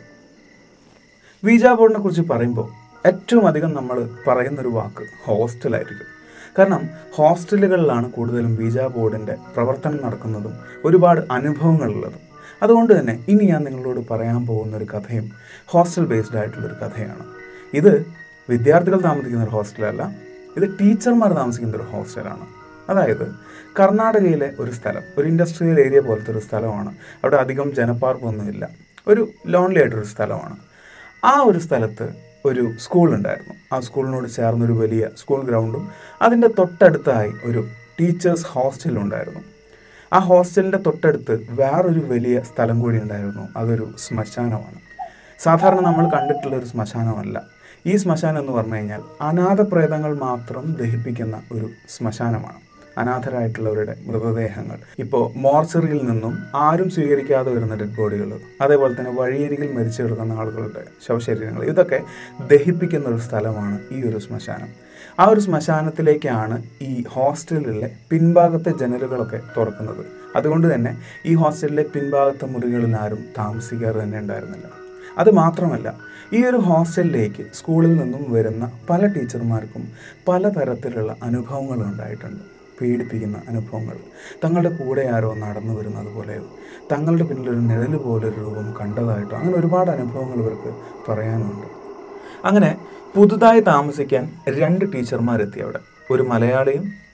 വീജ ബോർഡിനെ കുറിച്ച് പറയുമ്പോൾ ഏറ്റവും അധികം നമ്മൾ പറയുന്നൊരു വാക്ക് ഹോസ്റ്റലായിരിക്കും കാരണം ഹോസ്റ്റലുകളിലാണ് കൂടുതലും വീജ ബോർഡിൻ്റെ പ്രവർത്തനം നടക്കുന്നതും ഒരുപാട് അനുഭവങ്ങളുള്ളതും അതുകൊണ്ട് തന്നെ ഇനി ഞാൻ നിങ്ങളോട് പറയാൻ പോകുന്ന ഒരു കഥയും ഹോസ്റ്റൽ ബേസ്ഡ് ആയിട്ടുള്ളൊരു കഥയാണ് ഇത് വിദ്യാർത്ഥികൾ താമസിക്കുന്ന ഒരു ഹോസ്റ്റലല്ല ഇത് ടീച്ചർമാർ താമസിക്കുന്ന ഒരു ഹോസ്റ്റലാണ് അതായത് കർണാടകയിലെ ഒരു സ്ഥലം ഒരു ഇൻഡസ്ട്രിയൽ ഏരിയ പോലത്തെ ഒരു സ്ഥലമാണ് അവിടെ അധികം ജനപ്പാർപ്പൊന്നുമില്ല ഒരു ലോൺലി ആയിട്ടൊരു സ്ഥലമാണ് ആ ഒരു സ്ഥലത്ത് ഒരു സ്കൂൾ ഉണ്ടായിരുന്നു ആ സ്കൂളിനോട് ചേർന്നൊരു വലിയ സ്കൂൾ ഗ്രൗണ്ടും അതിൻ്റെ തൊട്ടടുത്തായി ഒരു ടീച്ചേഴ്സ് ഹോസ്റ്റലും ഉണ്ടായിരുന്നു ആ ഹോസ്റ്റലിൻ്റെ തൊട്ടടുത്ത് വേറൊരു വലിയ സ്ഥലം കൂടി ഉണ്ടായിരുന്നു അതൊരു ശ്മശാനമാണ് സാധാരണ നമ്മൾ കണ്ടിട്ടുള്ള ഒരു ശ്മശാനമല്ല ഈ ശ്മശാനം എന്ന് പറഞ്ഞു കഴിഞ്ഞാൽ അനാഥ പ്രേതങ്ങൾ മാത്രം ദഹിപ്പിക്കുന്ന ഒരു ശ്മശാനമാണ് അനാഥരായിട്ടുള്ളവരുടെ മൃതദേഹങ്ങൾ ഇപ്പോൾ മോർച്ചറിയിൽ നിന്നും ആരും സ്വീകരിക്കാതെ വരുന്ന ഡെഡ് ബോഡികൾ അതേപോലെ തന്നെ വഴിയരികിൽ മരിച്ചു കിടക്കുന്ന ആളുകളുടെ ശവശരീരങ്ങൾ ഇതൊക്കെ ദഹിപ്പിക്കുന്ന ഒരു സ്ഥലമാണ് ഈ ഒരു ശ്മശാനം ആ ഒരു ശ്മശാനത്തിലേക്കാണ് ഈ ഹോസ്റ്റലിലെ പിൻഭാഗത്തെ ജനലുകളൊക്കെ തുറക്കുന്നത് അതുകൊണ്ട് തന്നെ ഈ ഹോസ്റ്റലിലെ പിൻഭാഗത്തെ മുറികളിൽ ആരും താമസിക്കാറ് തന്നെ ഉണ്ടായിരുന്നില്ല അത് മാത്രമല്ല ഈ ഒരു ഹോസ്റ്റലിലേക്ക് സ്കൂളിൽ നിന്നും വരുന്ന പല ടീച്ചർമാർക്കും പലതരത്തിലുള്ള അനുഭവങ്ങൾ ഉണ്ടായിട്ടുണ്ട് പീഡിപ്പിക്കുന്ന അനുഭവങ്ങൾ തങ്ങളുടെ കൂടെ ആരോ നടന്നു വരുന്നത് പോലെയോ തങ്ങളുടെ പിന്നിലൊരു നിഴൽ പോലൊരു രൂപം കണ്ടതായിട്ടോ അങ്ങനെ ഒരുപാട് അനുഭവങ്ങൾ ഇവർക്ക് പറയാനുണ്ട് അങ്ങനെ പുതുതായി താമസിക്കാൻ രണ്ട് ടീച്ചർമാരെത്തി അവിടെ ഒരു മലയാളിയും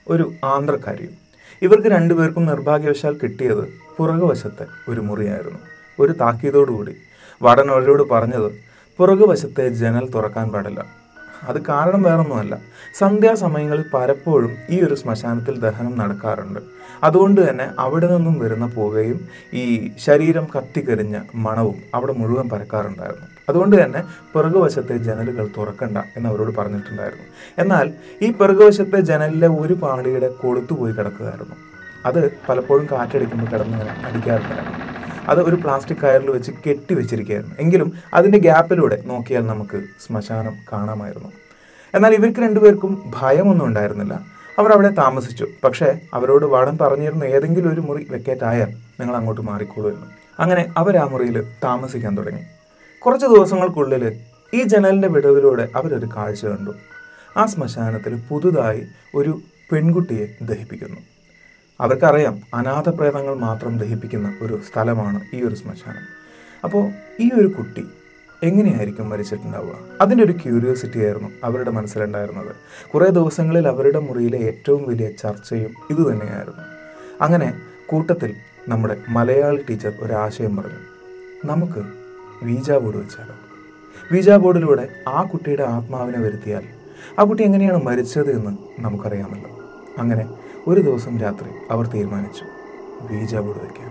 ഒരു ആന്ധ്രക്കാരിയും ഇവർക്ക് രണ്ടുപേർക്കും നിർഭാഗ്യവശാൽ കിട്ടിയത് പുറകുവശത്തെ ഒരു മുറിയായിരുന്നു ഒരു താക്കീതോടുകൂടി വാടൻ അവരോട് പറഞ്ഞത് പുറകുവശത്തെ ജനൽ തുറക്കാൻ പാടില്ല അത് കാരണം വേറൊന്നുമല്ല സന്ധ്യാസമയങ്ങളിൽ പലപ്പോഴും ഈ ഒരു ശ്മശാനത്തിൽ ദഹനം നടക്കാറുണ്ട് അതുകൊണ്ട് തന്നെ അവിടെ നിന്നും വരുന്ന പുകയും ഈ ശരീരം കത്തിക്കരിഞ്ഞ മണവും അവിടെ മുഴുവൻ പരക്കാറുണ്ടായിരുന്നു അതുകൊണ്ട് തന്നെ പിറകുവശത്തെ ജനലുകൾ തുറക്കണ്ട എന്ന് അവരോട് പറഞ്ഞിട്ടുണ്ടായിരുന്നു എന്നാൽ ഈ പിറകുവശത്തെ ജനലിലെ ഒരു പാളിയുടെ കൊളുത്തുപോയി കിടക്കുകയായിരുന്നു അത് പലപ്പോഴും കാറ്റടിക്കുമ്പോൾ കിടന്നിങ്ങനെ അടിക്കാറുണ്ടായിരുന്നു അത് ഒരു പ്ലാസ്റ്റിക് കയറിൽ വെച്ച് കെട്ടി വെച്ചിരിക്കുകയായിരുന്നു എങ്കിലും അതിൻ്റെ ഗ്യാപ്പിലൂടെ നോക്കിയാൽ നമുക്ക് ശ്മശാനം കാണാമായിരുന്നു എന്നാൽ ഇവർക്ക് രണ്ടുപേർക്കും ഭയമൊന്നും ഉണ്ടായിരുന്നില്ല അവർ അവിടെ താമസിച്ചു പക്ഷേ അവരോട് വാടൻ പറഞ്ഞിരുന്നു ഏതെങ്കിലും ഒരു മുറി വെക്കേറ്റ് ആയാൽ നിങ്ങൾ അങ്ങോട്ട് മാറിക്കോളൂ എന്ന് അങ്ങനെ അവർ ആ മുറിയിൽ താമസിക്കാൻ തുടങ്ങി കുറച്ച് ദിവസങ്ങൾക്കുള്ളിൽ ഈ ജനലിൻ്റെ വിടവിലൂടെ അവരൊരു കാഴ്ച കണ്ടു ആ ശ്മശാനത്തിൽ പുതുതായി ഒരു പെൺകുട്ടിയെ ദഹിപ്പിക്കുന്നു അവർക്കറിയാം അനാഥപ്രേതങ്ങൾ മാത്രം ദഹിപ്പിക്കുന്ന ഒരു സ്ഥലമാണ് ഈ ഒരു ശ്മശാനം അപ്പോൾ ഈ ഒരു കുട്ടി എങ്ങനെയായിരിക്കും മരിച്ചിട്ടുണ്ടാവുക അതിൻ്റെ ഒരു ക്യൂരിയോസിറ്റി ആയിരുന്നു അവരുടെ മനസ്സിലുണ്ടായിരുന്നത് കുറേ ദിവസങ്ങളിൽ അവരുടെ മുറിയിലെ ഏറ്റവും വലിയ ചർച്ചയും ഇതുതന്നെയായിരുന്നു അങ്ങനെ കൂട്ടത്തിൽ നമ്മുടെ മലയാളി ടീച്ചർ ഒരു ആശയം പറഞ്ഞു നമുക്ക് വീജാ ബോർഡ് വെച്ചാലോ വീജാ ബോർഡിലൂടെ ആ കുട്ടിയുടെ ആത്മാവിനെ വരുത്തിയാൽ ആ കുട്ടി എങ്ങനെയാണ് മരിച്ചത് എന്ന് നമുക്കറിയാമല്ലോ അങ്ങനെ ഒരു ദിവസം രാത്രി അവർ തീരുമാനിച്ചു വീജാ ബോർഡ് വയ്ക്കാൻ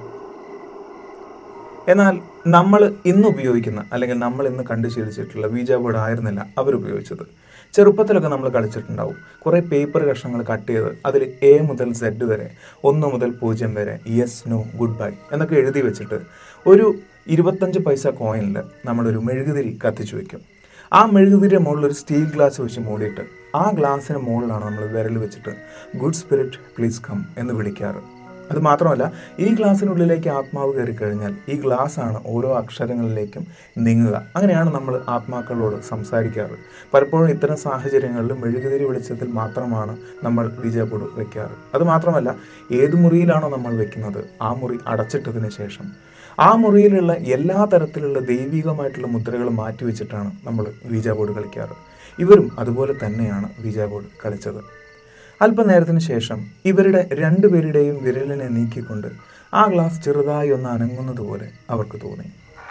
എന്നാൽ നമ്മൾ ഇന്ന് ഉപയോഗിക്കുന്ന അല്ലെങ്കിൽ നമ്മൾ ഇന്ന് കണ്ടു ശീലിച്ചിട്ടുള്ള വീജാ ബോർഡ് ആയിരുന്നില്ല അവർ ഉപയോഗിച്ചത് ചെറുപ്പത്തിലൊക്കെ നമ്മൾ കളിച്ചിട്ടുണ്ടാവും കുറേ പേപ്പർ കഷ്ണങ്ങൾ കട്ട് ചെയ്ത് അതിൽ എ മുതൽ സെഡ് വരെ ഒന്ന് മുതൽ പൂജ്യം വരെ യെസ് നോ ഗുഡ് ബൈ എന്നൊക്കെ എഴുതി വെച്ചിട്ട് ഒരു ഇരുപത്തഞ്ച് പൈസ കോയിനിൽ നമ്മളൊരു മെഴുകുതിരി കത്തിച്ചു വെക്കും ആ മെഴുകുതിരിയുടെ മുകളിൽ ഒരു സ്റ്റീൽ ഗ്ലാസ് വെച്ച് മൂടിയിട്ട് ആ ഗ്ലാസ്സിന് മുകളിലാണ് നമ്മൾ വിരൽ വെച്ചിട്ട് ഗുഡ് സ്പിരിറ്റ് പ്ലീസ് കം എന്ന് വിളിക്കാറ് അത് മാത്രമല്ല ഈ ഗ്ലാസ്സിനുള്ളിലേക്ക് ആത്മാവ് കയറി കഴിഞ്ഞാൽ ഈ ഗ്ലാസ് ആണ് ഓരോ അക്ഷരങ്ങളിലേക്കും നീങ്ങുക അങ്ങനെയാണ് നമ്മൾ ആത്മാക്കളോട് സംസാരിക്കാറ് പലപ്പോഴും ഇത്തരം സാഹചര്യങ്ങളിൽ മെഴുകുതിരി വെളിച്ചത്തിൽ മാത്രമാണ് നമ്മൾ വിജയപൂട് വെക്കാറ് അത് മാത്രമല്ല ഏത് മുറിയിലാണോ നമ്മൾ വെക്കുന്നത് ആ മുറി അടച്ചിട്ടതിന് ശേഷം ആ മുറിയിലുള്ള എല്ലാ തരത്തിലുള്ള ദൈവികമായിട്ടുള്ള മുദ്രകൾ മാറ്റിവെച്ചിട്ടാണ് നമ്മൾ വീജാ ബോർഡ് കളിക്കാറ് ഇവരും അതുപോലെ തന്നെയാണ് വീജാ ബോർഡ് കളിച്ചത് അല്പനേരത്തിന് ശേഷം ഇവരുടെ രണ്ടുപേരുടെയും വിരലിനെ നീക്കിക്കൊണ്ട് ആ ഗ്ലാസ് ചെറുതായി ഒന്ന് അനങ്ങുന്നത് പോലെ അവർക്ക് തോന്നി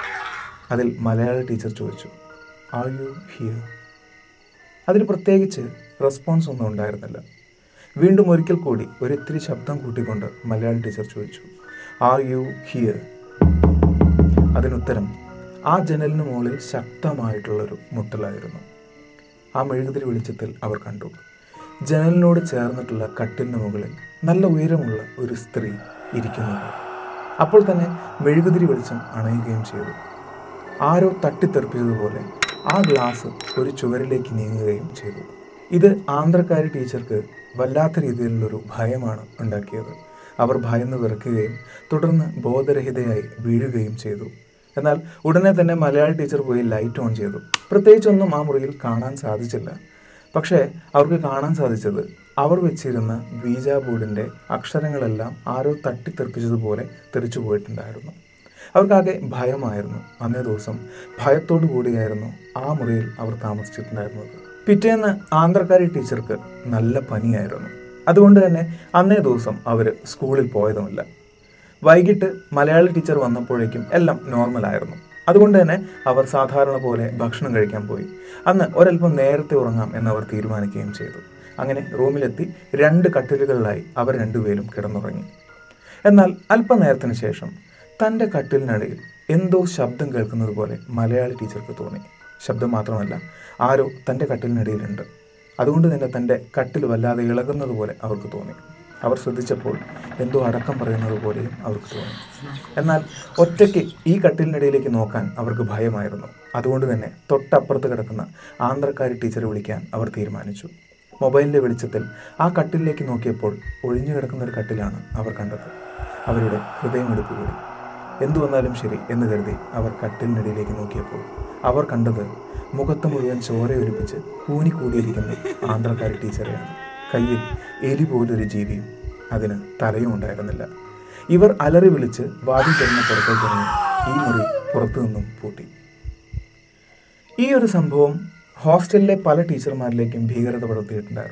അതിൽ മലയാള ടീച്ചർ ചോദിച്ചു ആർ യു ഹിയർ അതിന് പ്രത്യേകിച്ച് റെസ്പോൺസ് ഒന്നും ഉണ്ടായിരുന്നില്ല വീണ്ടും ഒരിക്കൽ കൂടി ഒരിത്തിരി ശബ്ദം കൂട്ടിക്കൊണ്ട് മലയാള ടീച്ചർ ചോദിച്ചു ആർ യു ഹിയർ അതിനുത്തരം ആ ജനലിന് മുകളിൽ ശക്തമായിട്ടുള്ളൊരു മുട്ടലായിരുന്നു ആ മെഴുകുതിരി വെളിച്ചത്തിൽ അവർ കണ്ടു ജനലിനോട് ചേർന്നിട്ടുള്ള കട്ടിലിന് മുകളിൽ നല്ല ഉയരമുള്ള ഒരു സ്ത്രീ ഇരിക്കുന്നത് അപ്പോൾ തന്നെ മെഴുകുതിരി വെളിച്ചം അണയുകയും ചെയ്തു ആരോ തട്ടിത്തെറിപ്പിച്ചതുപോലെ ആ ഗ്ലാസ് ഒരു ചുവരിലേക്ക് നീങ്ങുകയും ചെയ്തു ഇത് ആന്ധ്രക്കാരി ടീച്ചർക്ക് വല്ലാത്ത രീതിയിലുള്ളൊരു ഭയമാണ് ഉണ്ടാക്കിയത് അവർ ഭയന്ന് വിറക്കുകയും തുടർന്ന് ബോധരഹിതയായി വീഴുകയും ചെയ്തു എന്നാൽ ഉടനെ തന്നെ മലയാള ടീച്ചർ പോയി ലൈറ്റ് ഓൺ ചെയ്തു പ്രത്യേകിച്ചൊന്നും ആ മുറിയിൽ കാണാൻ സാധിച്ചില്ല പക്ഷേ അവർക്ക് കാണാൻ സാധിച്ചത് അവർ വെച്ചിരുന്ന വീജാ ബോർഡിൻ്റെ അക്ഷരങ്ങളെല്ലാം ആരോ തട്ടിത്തെറിപ്പിച്ചതുപോലെ തെറിച്ചു പോയിട്ടുണ്ടായിരുന്നു അവർക്കാകെ ഭയമായിരുന്നു അന്നേ ദിവസം ഭയത്തോടു കൂടിയായിരുന്നു ആ മുറിയിൽ അവർ താമസിച്ചിട്ടുണ്ടായിരുന്നത് പിറ്റേന്ന് ആന്ധ്രക്കാരി ടീച്ചർക്ക് നല്ല പനിയായിരുന്നു അതുകൊണ്ട് തന്നെ അന്നേ ദിവസം അവർ സ്കൂളിൽ പോയതുമില്ല വൈകിട്ട് മലയാളി ടീച്ചർ വന്നപ്പോഴേക്കും എല്ലാം നോർമലായിരുന്നു അതുകൊണ്ട് തന്നെ അവർ സാധാരണ പോലെ ഭക്ഷണം കഴിക്കാൻ പോയി അന്ന് ഒരല്പം നേരത്തെ ഉറങ്ങാം എന്നവർ തീരുമാനിക്കുകയും ചെയ്തു അങ്ങനെ റൂമിലെത്തി രണ്ട് കട്ടിലുകളിലായി അവർ രണ്ടുപേരും കിടന്നുറങ്ങി എന്നാൽ അല്പനേരത്തിന് ശേഷം തൻ്റെ കട്ടിലിനടിയിൽ എന്തോ ശബ്ദം കേൾക്കുന്നത് പോലെ മലയാളി ടീച്ചർക്ക് തോന്നി ശബ്ദം മാത്രമല്ല ആരോ തൻ്റെ കട്ടിലിനടിയിലുണ്ട് അതുകൊണ്ട് തന്നെ തൻ്റെ കട്ടിൽ വല്ലാതെ ഇളകുന്നത് പോലെ അവർക്ക് തോന്നി അവർ ശ്രദ്ധിച്ചപ്പോൾ എന്തോ അടക്കം പറയുന്നത് പോലെയും അവർക്ക് തോന്നി എന്നാൽ ഒറ്റയ്ക്ക് ഈ കട്ടിലിനിടയിലേക്ക് നോക്കാൻ അവർക്ക് ഭയമായിരുന്നു അതുകൊണ്ട് തന്നെ തൊട്ടപ്പുറത്ത് കിടക്കുന്ന ആന്ധ്രക്കാരി ടീച്ചറെ വിളിക്കാൻ അവർ തീരുമാനിച്ചു മൊബൈലിൻ്റെ വെളിച്ചത്തിൽ ആ കട്ടിലിലേക്ക് നോക്കിയപ്പോൾ ഒഴിഞ്ഞു കിടക്കുന്ന ഒരു കട്ടിലാണ് അവർ കണ്ടത് അവരുടെ ഹൃദയമെടുപ്പ് കൂടി എന്തു വന്നാലും ശരി എന്ന് കരുതി അവർ കട്ടിലിനിടയിലേക്ക് നോക്കിയപ്പോൾ അവർ കണ്ടത് മുഖത്ത് മുഴുവൻ ചോരയൊലിപ്പിച്ച് കൂനിക്കൂടിയിരിക്കുന്ന ആന്ധ്രക്കാരി ടീച്ചറെയാണ് കയ്യിൽ എലി പോലൊരു ജീവിയും അതിന് തലയും ഉണ്ടായിരുന്നില്ല ഇവർ അലറി വിളിച്ച് വാതിൽ തുറന്ന് പുറത്തേക്ക് ഇറങ്ങി ഈ മുറി പുറത്തു നിന്നും പൂട്ടി ഈ ഒരു സംഭവം ഹോസ്റ്റലിലെ പല ടീച്ചർമാരിലേക്കും ഭീകരത പടർത്തിയിട്ടുണ്ടായിരുന്നു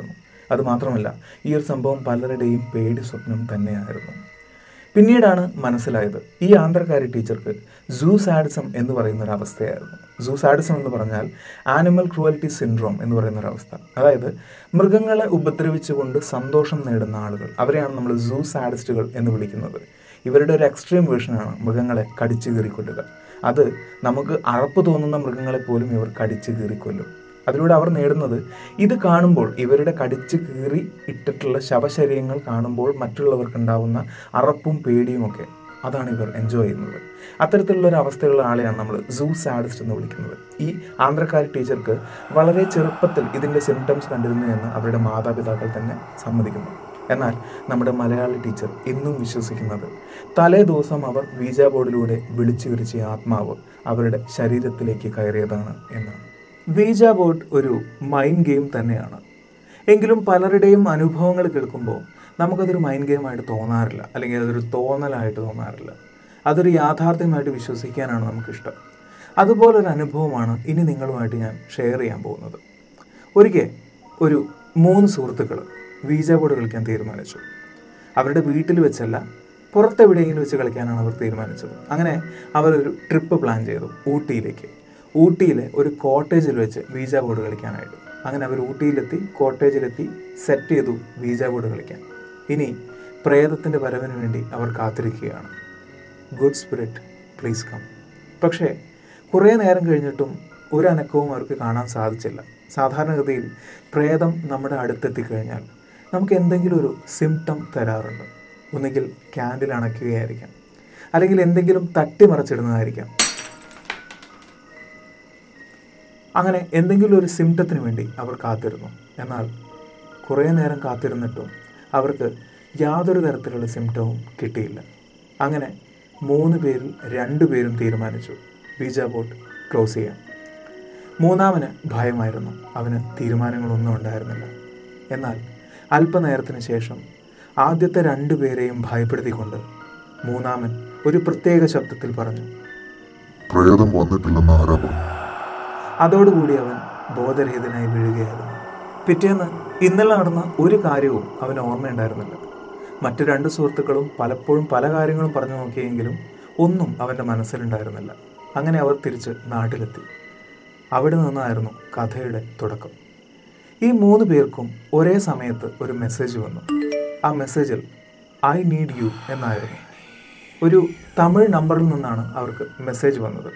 അതുമാത്രമല്ല ഈ ഒരു സംഭവം പലരുടെയും പേടി സ്വപ്നം തന്നെയായിരുന്നു പിന്നീടാണ് മനസ്സിലായത് ഈ ആന്ധ്രക്കാരി ടീച്ചർക്ക് സൂ സാഡിസം എന്ന് പറയുന്ന ഒരു അവസ്ഥയായിരുന്നു സൂ സാഡിസം എന്ന് പറഞ്ഞാൽ ആനിമൽ ക്രൂവൽറ്റി സിൻഡ്രോം എന്ന് പറയുന്ന ഒരു അവസ്ഥ അതായത് മൃഗങ്ങളെ ഉപദ്രവിച്ചുകൊണ്ട് സന്തോഷം നേടുന്ന ആളുകൾ അവരെയാണ് നമ്മൾ സൂ സാഡിസ്റ്റുകൾ എന്ന് വിളിക്കുന്നത് ഇവരുടെ ഒരു എക്സ്ട്രീം വേർഷനാണ് മൃഗങ്ങളെ കടിച്ചു കീറിക്കൊല്ലുക അത് നമുക്ക് അറപ്പ് തോന്നുന്ന മൃഗങ്ങളെ പോലും ഇവർ കടിച്ചു കീറിക്കൊല്ലും അതിലൂടെ അവർ നേടുന്നത് ഇത് കാണുമ്പോൾ ഇവരുടെ കടിച്ച് കീറി ഇട്ടിട്ടുള്ള ശവശരീരങ്ങൾ കാണുമ്പോൾ മറ്റുള്ളവർക്ക് ഉണ്ടാവുന്ന അറപ്പും പേടിയും ഒക്കെ അതാണ് ഇവർ എൻജോയ് ചെയ്യുന്നത് അത്തരത്തിലുള്ള ഒരു അവസ്ഥയുള്ള ആളെയാണ് നമ്മൾ സൂ സാഡിസ്റ്റ് എന്ന് വിളിക്കുന്നത് ഈ ആന്ധ്രക്കാരി ടീച്ചർക്ക് വളരെ ചെറുപ്പത്തിൽ ഇതിൻ്റെ സിംറ്റംസ് കണ്ടിരുന്നു എന്ന് അവരുടെ മാതാപിതാക്കൾ തന്നെ സമ്മതിക്കുന്നു എന്നാൽ നമ്മുടെ മലയാളി ടീച്ചർ ഇന്നും വിശ്വസിക്കുന്നത് തലേ ദിവസം അവർ വീജ ബോർഡിലൂടെ വിളിച്ചു വിരിച്ച ആത്മാവ് അവരുടെ ശരീരത്തിലേക്ക് കയറിയതാണ് എന്നാണ് വീജ ബോർഡ് ഒരു മൈൻഡ് ഗെയിം തന്നെയാണ് എങ്കിലും പലരുടെയും അനുഭവങ്ങൾ കേൾക്കുമ്പോൾ നമുക്കതൊരു മൈൻഡ് ഗെയിമായിട്ട് തോന്നാറില്ല അല്ലെങ്കിൽ അതൊരു തോന്നലായിട്ട് തോന്നാറില്ല അതൊരു യാഥാർത്ഥ്യമായിട്ട് വിശ്വസിക്കാനാണ് നമുക്കിഷ്ടം അതുപോലൊരു അനുഭവമാണ് ഇനി നിങ്ങളുമായിട്ട് ഞാൻ ഷെയർ ചെയ്യാൻ പോകുന്നത് ഒരിക്കൽ ഒരു മൂന്ന് സുഹൃത്തുക്കൾ വീജ ബോർഡ് കളിക്കാൻ തീരുമാനിച്ചു അവരുടെ വീട്ടിൽ വെച്ചല്ല പുറത്തെവിടെയെങ്കിലും വെച്ച് കളിക്കാനാണ് അവർ തീരുമാനിച്ചത് അങ്ങനെ അവരൊരു ട്രിപ്പ് പ്ലാൻ ചെയ്തു ഊട്ടിയിലേക്ക് ഊട്ടിയിലെ ഒരു കോട്ടേജിൽ വെച്ച് വീജ ബോർഡ് കളിക്കാനായിട്ട് അങ്ങനെ അവർ ഊട്ടിയിലെത്തി കോട്ടേജിലെത്തി സെറ്റ് ചെയ്തു വീജ ബോർഡ് കളിക്കാൻ ഇനി പ്രേതത്തിൻ്റെ വരവിന് വേണ്ടി അവർ കാത്തിരിക്കുകയാണ് ഗുഡ് സ്പിരിറ്റ് പ്ലീസ് കം പക്ഷേ കുറേ നേരം കഴിഞ്ഞിട്ടും ഒരു അനക്കവും അവർക്ക് കാണാൻ സാധിച്ചില്ല സാധാരണഗതിയിൽ പ്രേതം നമ്മുടെ അടുത്തെത്തിക്കഴിഞ്ഞാൽ നമുക്ക് എന്തെങ്കിലും ഒരു സിംറ്റം തരാറുണ്ട് ഒന്നുകിൽ ക്യാൻഡിൽ അണയ്ക്കുകയായിരിക്കാം അല്ലെങ്കിൽ എന്തെങ്കിലും തട്ടിമറിച്ചിടുന്നതായിരിക്കാം അങ്ങനെ എന്തെങ്കിലും ഒരു സിംറ്റത്തിന് വേണ്ടി അവർ കാത്തിരുന്നു എന്നാൽ കുറേ നേരം കാത്തിരുന്നിട്ടും അവർക്ക് യാതൊരു തരത്തിലുള്ള സിംറ്റവും കിട്ടിയില്ല അങ്ങനെ മൂന്ന് പേരിൽ രണ്ടു പേരും തീരുമാനിച്ചു വീജ ബോർഡ് ക്ലോസ് ചെയ്യാം മൂന്നാമന് ഭയമായിരുന്നു അവന് തീരുമാനങ്ങളൊന്നും ഉണ്ടായിരുന്നില്ല എന്നാൽ അല്പനേരത്തിന് ശേഷം ആദ്യത്തെ രണ്ടു പേരെയും ഭയപ്പെടുത്തിക്കൊണ്ട് മൂന്നാമൻ ഒരു പ്രത്യേക ശബ്ദത്തിൽ പറഞ്ഞു പ്രേതം വന്നിട്ടില്ലെന്ന് ആരാ പറഞ്ഞു അതോടുകൂടി അവൻ ബോധരഹിതനായി വീഴുകയായിരുന്നു പിറ്റേന്ന് ഇന്നലെ നടന്ന ഒരു കാര്യവും അവന് ഓർമ്മയുണ്ടായിരുന്നില്ല മറ്റു രണ്ട് സുഹൃത്തുക്കളും പലപ്പോഴും പല കാര്യങ്ങളും പറഞ്ഞു നോക്കിയെങ്കിലും ഒന്നും അവൻ്റെ മനസ്സിലുണ്ടായിരുന്നില്ല അങ്ങനെ അവർ തിരിച്ച് നാട്ടിലെത്തി അവിടെ നിന്നായിരുന്നു കഥയുടെ തുടക്കം ഈ മൂന്ന് പേർക്കും ഒരേ സമയത്ത് ഒരു മെസ്സേജ് വന്നു ആ മെസ്സേജിൽ ഐ നീഡ് യു എന്നായിരുന്നു ഒരു തമിഴ് നമ്പറിൽ നിന്നാണ് അവർക്ക് മെസ്സേജ് വന്നത്